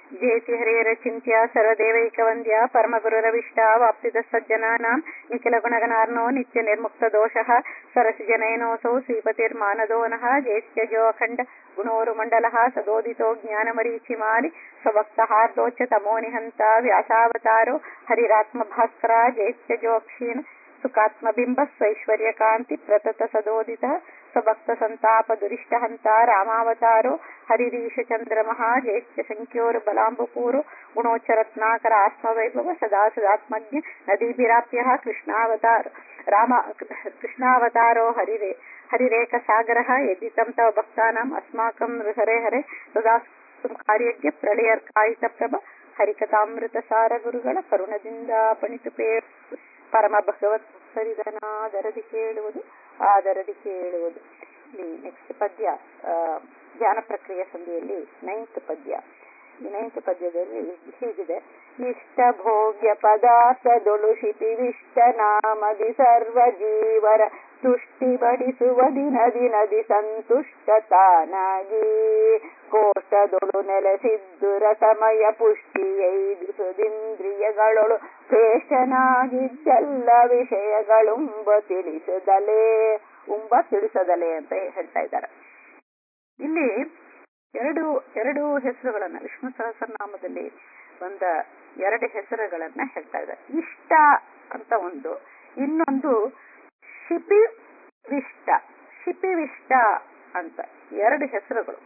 ಜೇತಿ ಹರೇರಚಿಂತ್ಯ ಸರ್ವದೇವೈಕವಂದ್ಯ ಪರಮಗುರುರವಿಷ್ಟ ವಾಪ್ತಿದ ಸಜ್ಜನಾನಾಂ ನಿಖಿಲ ಗುಣಗಣಾರ್ನೋ ನಿತ್ಯ ನಿರ್ಮುಕ್ತ ದೋಷಃ ಸರಸಿ ಜನಯನೋಸೌ ಶ್ರೀಪತಿರ್ಮಾನದೋ ನಃ ಜೇತ್ಯಜೋ ಅಖಂಡ ಗುಣೋರು ಮಂಡಲಃ ಸದೋದಿತೋ ಜ್ಞಾನಮರೀಚಿಮಾಲಿ ಸ್ವಭಕ್ತಹಾರ್ದೋಚ್ಚ ತಮೋ ನಿಹಂತ ವ್ಯಾಸಾವತಾರೋ ಹರಿರಾತ್ಮ ಭಾಸ್ಕರ ಜೇತ್ಯಜೋಕ್ಷೀಣ ಸುಖಾತ್ಮಬಿಂಬ ಸ್ವೈಶ್ವರ್ಯಕಾಂತಿ ಪ್ರತತ ಸದೋದಿತ ಸ್ವಭಕ್ತ ಸಂತಾಪ ದುರಿಷ್ಟಹಂತ ರಾಮಾವತಾರೋ ಹರಿರೀಶ ಚಂದ್ರಮಃ ಜೇತ್ಯ ಸಂಖ್ಯೋರು ಬಲಾಂಬಪೂರು ಗುಣೋಚ್ಚರತ್ನಾಕರ ಆತ್ಮವೈಭವ ಸದಾ ಸದಾತ್ಮಜ್ಞ ನದೀಭಿರಾಪ್ಯ ಕೃಷ್ಣಾವತಾರ ರಾಮ ಕೃಷ್ಣಾವತಾರೋ ಹರಿರೇ ಹರಿರೇಕ ಸಾಗರ ಯದಿತಂ ತವ ಭಕ್ತಾನಾಂ ಅಸ್ಮಾಕಂ ಹರೆ ಹರೆ ಸದಾ ಕಾರ್ಯಜ್ಞ ಪ್ರಳಯರ್ಕಾಯಿತ ಪ್ರಭ ಹರಿಕಥಾಮೃತ ಸಾರ ಗುರುಗಳ ಕರುಣದಿಂದ ಪಣಿತು ಪೇ ಪರಮ ಭಗವತ್ ಸರಿದನಾದರದಿ ಕೇಳುವುದು ಆದರದಿ ಕೇಳುವುದು ಇಲ್ಲಿ ನೆಕ್ಸ್ಟ್ ಪದ್ಯ ಧ್ಯಾನ ಪ್ರಕ್ರಿಯೆ ಸಂಧಿಯಲ್ಲಿ ನೈನ್ತ್ ಪದ್ಯ ಈ ನೈನ್ತ್ ಪದ್ಯದಲ್ಲಿ ಹೀಗಿದೆ ಇಷ್ಟ ಭೋಗ್ಯ ಪದಾರ್ಥದೊಳು ಶಿಪಿವಿಷ್ಟ ನಾಮದಿ ಸರ್ವ ಜೀವರ ತುಷ್ಟಿ ಬಡಿಸುವ ದಿನ ದಿನದಿ ಸಂತುಷ್ಟ ತಾನಾಗಿ ಕೋಷ್ಟದೊಳು ನೆಲೆಸಿದ್ದುರ ಸಮಯ ಪುಷ್ಟಿ ಐದಿಸುದಿಂದ್ರಿಯಗಳೊಳು ಶ್ರೇಷ್ಠನಾಗಿದ್ದೆಲ್ಲ ವಿಷಯಗಳುಂಬ ತಿಳಿಸದಲೇ ಉಂಬ ತಿಳಿಸದಲೇ ಅಂತ ಹೇಳ್ತಾ ಇದ್ದಾರೆ ಇಲ್ಲಿ ಎರಡು ಎರಡು ಹೆಸರುಗಳನ್ನ ವಿಷ್ಣು ಸಹಸ್ರನಾಮದಲ್ಲಿ ಬಂದ ಎರಡು ಹೆಸರುಗಳನ್ನ ಹೇಳ್ತಾ ಇದ್ದಾರೆ ಇಷ್ಟ ಅಂತ ಒಂದು ಇನ್ನೊಂದು ಶಿಪಿವಿಷ್ಟ ಶಿಪಿವಿಷ್ಟ ಅಂತ ಎರಡು ಹೆಸರುಗಳು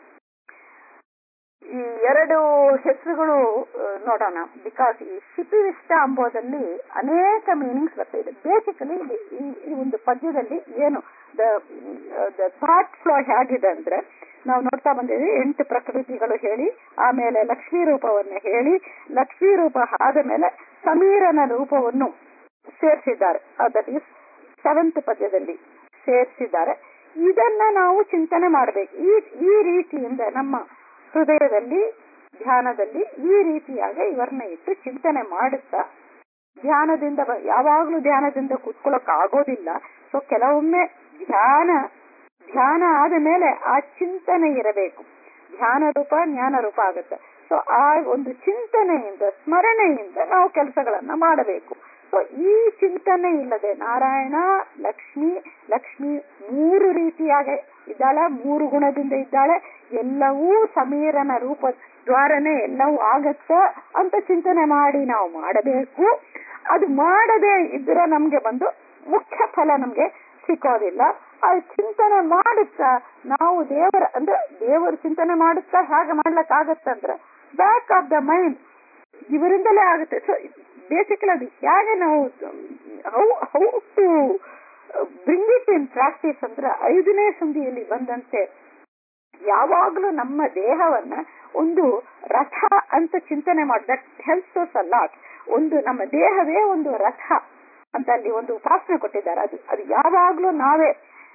ಈ ಎರಡು ಹೆಸರುಗಳು ನೋಡೋಣ ಬಿಕಾಸ್ ಈ ಶಿಪಿವಿಷ್ಟ ಎಂಬುದಲ್ಲಿ ಅನೇಕ ಮೀನಿಂಗ್ಸ್ ಬರ್ತಾ ಇದೆ ಬೇಸಿಕಲಿ ಈ ಒಂದು ಪದ್ಯದಲ್ಲಿ ಏನು ದ ಥಾಟ್ ಫ್ಲೋ ಹೇಗಿದೆ ಅಂದ್ರೆ ನಾವು ನೋಡ್ತಾ ಬಂದಿದ್ವಿ ಎಂಟು ಪ್ರಕೃತಿಗಳು ಹೇಳಿ ಆಮೇಲೆ ಲಕ್ಷ್ಮೀ ರೂಪವನ್ನು ಹೇಳಿ ಲಕ್ಷ್ಮೀ ರೂಪ ಆದ ಮೇಲೆ ಸಮೀರನ ರೂಪವನ್ನು ಸೇರಿಸಿದ್ದಾರೆ ದಟ್ ಈಸ್ ಸೆವೆಂತ್ ಪದ್ಯದಲ್ಲಿ ಸೇರಿಸಿದ್ದಾರೆ ಇದನ್ನ ನಾವು ಚಿಂತನೆ ಮಾಡಬೇಕು ಈ ಈ ರೀತಿಯಿಂದ ನಮ್ಮ ಹೃದಯದಲ್ಲಿ ಧ್ಯಾನದಲ್ಲಿ ಈ ರೀತಿಯಾಗಿ ಇವರನ್ನ ಇಟ್ಟು ಚಿಂತನೆ ಮಾಡುತ್ತಾ ಧ್ಯಾನದಿಂದ ಯಾವಾಗ್ಲೂ ಧ್ಯಾನದಿಂದ ಕೂತ್ಕೊಳ್ಳೋಕ್ ಆಗೋದಿಲ್ಲ ಸೊ ಕೆಲವೊಮ್ಮೆ ಧ್ಯಾನ ಧ್ಯಾನ ಆದ ಮೇಲೆ ಆ ಚಿಂತನೆ ಇರಬೇಕು ಧ್ಯಾನ ರೂಪ ಜ್ಞಾನ ರೂಪ ಆಗುತ್ತೆ ಸೊ ಆ ಒಂದು ಚಿಂತನೆಯಿಂದ ಸ್ಮರಣೆಯಿಂದ ನಾವು ಕೆಲಸಗಳನ್ನ ಮಾಡಬೇಕು ಸೊ ಈ ಚಿಂತನೆ ಇಲ್ಲದೆ ನಾರಾಯಣ ಲಕ್ಷ್ಮಿ ಲಕ್ಷ್ಮಿ ಮೂರು ರೀತಿಯಾಗಿ ಇದ್ದಾಳೆ ಮೂರು ಗುಣದಿಂದ ಇದ್ದಾಳೆ ಎಲ್ಲವೂ ಸಮೀರನ ರೂಪ ದ್ವಾರನೇ ಎಲ್ಲವೂ ಆಗತ್ತ ಅಂತ ಚಿಂತನೆ ಮಾಡಿ ನಾವು ಮಾಡಬೇಕು ಅದು ಮಾಡದೆ ಇದ್ರೆ ನಮ್ಗೆ ಬಂದು ಮುಖ್ಯ ಫಲ ನಮ್ಗೆ ಸಿಕ್ಕೋದಿಲ್ಲ ಆ ಚಿಂತನೆ ಮಾಡುತ್ತಾ ನಾವು ದೇವರ ಅಂದ್ರೆ ದೇವರು ಚಿಂತನೆ ಮಾಡುತ್ತಾ ಹೇಗೆ ಮಾಡ್ಲಕ್ ಆಗತ್ತಂದ್ರೆ ಬ್ಯಾಕ್ ಆಫ್ ದ ಮೈಂಡ್ ಇವರಿಂದಲೇ ಆಗುತ್ತೆ ಸೊ ಬೇಸಿಕಲಿ ಅದು ಹೇಗೆ ನಾವು how how to bring it in practice ಅಂದ್ರೆ ಐದನೇ ಸಂಧಿಯಲ್ಲಿ ಬಂದಂತೆ ಯಾವಾಗ್ಲೂ ನಮ್ಮ ದೇಹವನ್ನ ಒಂದು ರಥ ಅಂತ ಚಿಂತನೆ ಮಾಡಿ ದಟ್ ಹೆಲ್ಪ್ಸ್ ಅಸ್ ಅಲಾಟ್ ಒಂದು ನಮ್ಮ ದೇಹವೇ ಒಂದು ರಥ ಅಂತ ಅಲ್ಲಿ ಒಂದು ಉಪಾಸನೆ ಕೊಟ್ಟಿದ್ದಾರೆ ಅದು ಅದು ಯಾವಾಗ್ಲೂ ನಾವೇ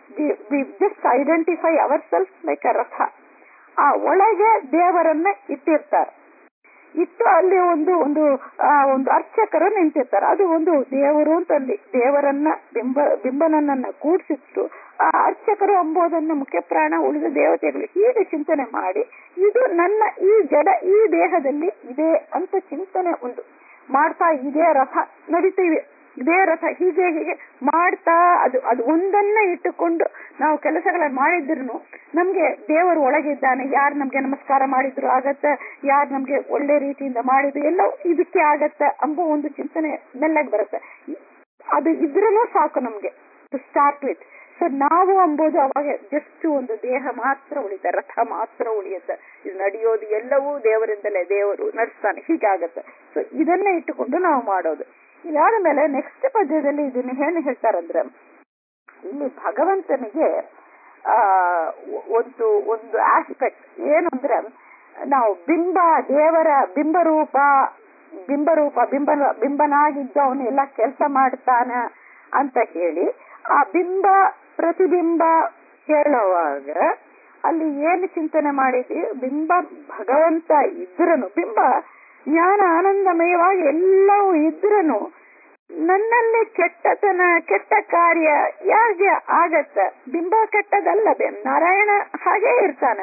just identify our self like ಅ ರಥ ಆ ಒಳಗೆ ದೇವರನ್ನ ಇಟ್ಟಿರ್ತಾರೆ ಇಟ್ಟು ಅಲ್ಲಿ ಒಂದು ಒಂದು ಒಂದು ಅರ್ಚಕರು ನಿಂತಿರ್ತಾರೆ ಅದು ಒಂದು ದೇವರು ಅಂತ ಅಲ್ಲಿ ದೇವರನ್ನ ಬಿಂಬ ಬಿಂಬನನ್ನ ಕೂಡಿಸಿಟ್ಟು ಆ ಅರ್ಚಕರು ಎಂಬುದನ್ನ ಮುಖ್ಯ ಪ್ರಾಣ ಉಳಿದ ದೇವತೆಗಳು ಹೀಗೆ ಚಿಂತನೆ ಮಾಡಿ ಇದು ನನ್ನ ಈ ಜಡ ಈ ದೇಹದಲ್ಲಿ ಇದೆ ಅಂತ ಚಿಂತನೆ ಒಂದು ಮಾಡ್ತಾ ಇದೇ ರಥ ನಡೀತೀವಿ ಇದೇ ರಥ ಹೀಗೆ ಹೀಗೆ ಮಾಡ್ತಾ ಅದು ಅದು ಒಂದನ್ನ ಇಟ್ಟುಕೊಂಡು ನಾವು ಕೆಲಸಗಳನ್ನ ಮಾಡಿದ್ರು ನಮ್ಗೆ ದೇವರು ಒಳಗಿದ್ದಾನೆ ಯಾರು ನಮ್ಗೆ ನಮಸ್ಕಾರ ಮಾಡಿದ್ರು ಆಗತ್ತ ಯಾರು ನಮ್ಗೆ ಒಳ್ಳೆ ರೀತಿಯಿಂದ ಮಾಡಿದ್ರು ಎಲ್ಲವೂ ಇದಕ್ಕೆ ಆಗತ್ತ ಎಂಬ ಒಂದು ಚಿಂತನೆ ಮೆಲ್ಲಗೆ ಬರುತ್ತೆ ಅದು ಇದ್ರೂ ಸಾಕು ನಮ್ಗೆ ಟು ಸ್ಟಾರ್ಟ್ ವಿತ್ ಸೊ ನಾವು ಅಂಬೋದು ಅವಾಗ ಜಸ್ಟ್ ಒಂದು ದೇಹ ಮಾತ್ರ ಉಳಿತೆ ರಥ ಮಾತ್ರ ಉಳಿಯುತ್ತೆ ಇದು ನಡೆಯೋದು ಎಲ್ಲವೂ ದೇವರಿಂದಲೇ ದೇವರು ನಡೆಸ್ತಾನೆ ಹೀಗಾಗತ್ತೆ ಸೊ ಇದನ್ನ ಇಟ್ಟುಕೊಂಡು ನಾವು ಮಾಡೋದು ಇದಾದ ಮೇಲೆ ನೆಕ್ಸ್ಟ್ ಪದ್ಯದಲ್ಲಿ ಇದನ್ನ ಏನು ಹೇಳ್ತಾರಂದ್ರೆ ಇಲ್ಲಿ ಭಗವಂತನಿಗೆ ಆ ಒಂದು ಒಂದು ಆಸ್ಪೆಕ್ಟ್ ಏನು ಅಂದ್ರೆ ನಾವು ಬಿಂಬ ದೇವರ ಬಿಂಬರೂಪ ಬಿಂಬರೂಪ ಬಿಂಬ ಬಿಂಬನಾಗಿದ್ದು ಅವನು ಎಲ್ಲ ಕೆಲಸ ಮಾಡ್ತಾನ ಅಂತ ಹೇಳಿ ಆ ಬಿಂಬ ಪ್ರತಿಬಿಂಬ ಹೇಳುವಾಗ ಅಲ್ಲಿ ಏನು ಚಿಂತನೆ ಮಾಡಿದ್ವಿ ಬಿಂಬ ಭಗವಂತ ಇದ್ರನು ಬಿಂಬ ಜ್ಞಾನ ಆನಂದಮಯವಾಗಿ ಎಲ್ಲವೂ ಇದ್ರನು ನನ್ನಲ್ಲಿ ಕೆಟ್ಟತನ ಕೆಟ್ಟ ಕಾರ್ಯ ಯಾಕೆ ಆಗತ್ತ ಬಿಂಬ ಕೆಟ್ಟದಲ್ಲ ನಾರಾಯಣ ಹಾಗೇ ಇರ್ತಾನೆ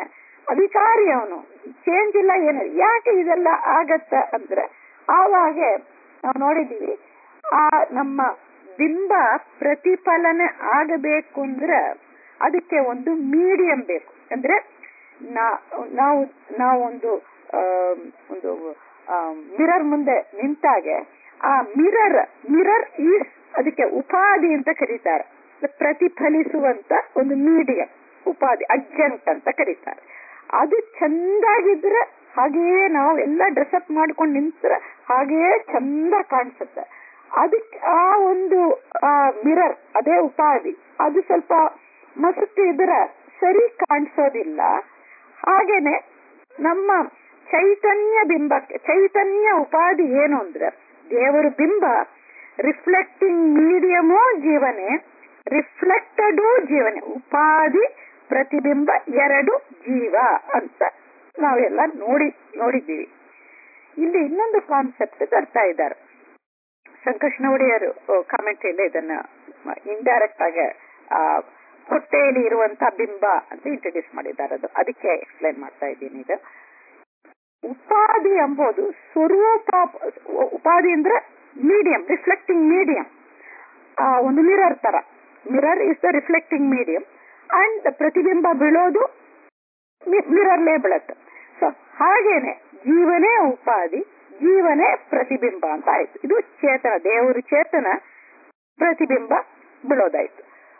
ಅಧಿಕಾರಿ ಅವನು ಚೇಂಜ್ ಇಲ್ಲ ಏನಿಲ್ಲ ಯಾಕೆ ಇದೆಲ್ಲ ಆಗತ್ತ ಅಂದ್ರೆ ಆವಾಗೆ ನಾವು ನೋಡಿದೀವಿ ಆ ನಮ್ಮ ಬಿಂಬ ಪ್ರತಿಫಲನೆ ಆಗಬೇಕು ಅಂದ್ರೆ ಅದಕ್ಕೆ ಒಂದು ಮೀಡಿಯಂ ಬೇಕು ಅಂದ್ರೆ ನಾವು ನಾವು ಒಂದು ಒಂದು ಮಿರರ್ ಮುಂದೆ ನಿಂತಾಗೆ ಆ ಮಿರರ್ ಮಿರರ್ ಈಸ್ ಅದಕ್ಕೆ ಉಪಾಧಿ ಅಂತ ಕರೀತಾರೆ ಪ್ರತಿಫಲಿಸುವಂತ ಒಂದು ಮೀಡಿಯಂ ಉಪಾಧಿ ಅಡ್ಜಂಟ್ ಅಂತ ಕರೀತಾರೆ ಅದು ಚಂದಾಗಿದ್ರೆ ಹಾಗೆಯೇ ನಾವು ಎಲ್ಲ ಡ್ರೆಸ್ಅಪ್ ಮಾಡ್ಕೊಂಡು ನಿಂತ್ರೆ ಹಾಗೆಯೇ ಚಂದ ಕಾಣಿಸುತ್ತೆ ಅದಕ್ಕೆ ಆ ಒಂದು ಆ ಮಿರರ್ ಅದೇ ಉಪಾಧಿ ಅದು ಸ್ವಲ್ಪ ಮಸುಕು ಇದ್ರೆ ಸರಿ ಕಾಣಿಸೋದಿಲ್ಲ ಹಾಗೇನೆ ನಮ್ಮ ಚೈತನ್ಯ ಬಿಂಬಕ್ಕೆ ಚೈತನ್ಯ ಉಪಾಧಿ ಏನು ಅಂದ್ರೆ ದೇವರ ಬಿಂಬ ರಿಫ್ಲೆಕ್ಟಿಂಗ್ ಮೀಡಿಯಮೂ ಜೀವನೆ ರಿಫ್ಲೆಕ್ಟೆಡೂ ಜೀವನೆ ಉಪಾಧಿ ಪ್ರತಿಬಿಂಬ ಎರಡು ಜೀವ ಅಂತ ನಾವೆಲ್ಲ ನೋಡಿ ನೋಡಿದ್ದೀವಿ ಇಲ್ಲಿ ಇನ್ನೊಂದು ಕಾನ್ಸೆಪ್ಟ್ ತರ್ತಾ ಇದ್ದಾರೆ ಸಂಕೃಷ್ಣ ಒಡೆಯರು ಕಾಮೆಂಟ್ ಇಲ್ಲ ಇದನ್ನ ಇಂಡೈರೆಕ್ಟ್ ಆಗಿ ಆ ಹೊಟ್ಟೆಯಲ್ಲಿ ಇರುವಂತ ಬಿಂಬ ಅಂತ ಇಂಟ್ರೊಡ್ಯೂಸ್ ಮಾಡಿದ್ದಾರೆ ಅದು ಅದಕ್ಕೆ ಎಕ್ಸ್ಪ್ಲೈನ್ ಮಾಡ್ತಾ ಇದ್ದೀನಿ ಇದು ಉಪಾಧಿ ಎಂಬುದು ಸ್ವರೂಪ ಉಪಾಧಿ ಅಂದ್ರೆ ಮೀಡಿಯಂ ರಿಫ್ಲೆಕ್ಟಿಂಗ್ ಮೀಡಿಯಂ ಒಂದು ಮಿರರ್ ತರ mirror is the reflecting medium and ಪ್ರತಿಬಿಂಬ ಬೀಳೋದು ಮಿರರ್ಲೇ ಬೀಳುತ್ತೆ ಸೊ ಹಾಗೇನೆ ಜೀವನೇ ಉಪಾಧಿ ಜೀವನೇ ಪ್ರತಿಬಿಂಬ ಅಂತ ಆಯ್ತು ಇದು ಚೇತನ ದೇವರು ಚೇತನ ಪ್ರತಿಬಿಂಬ ಬೀಳೋದಾಯ್ತು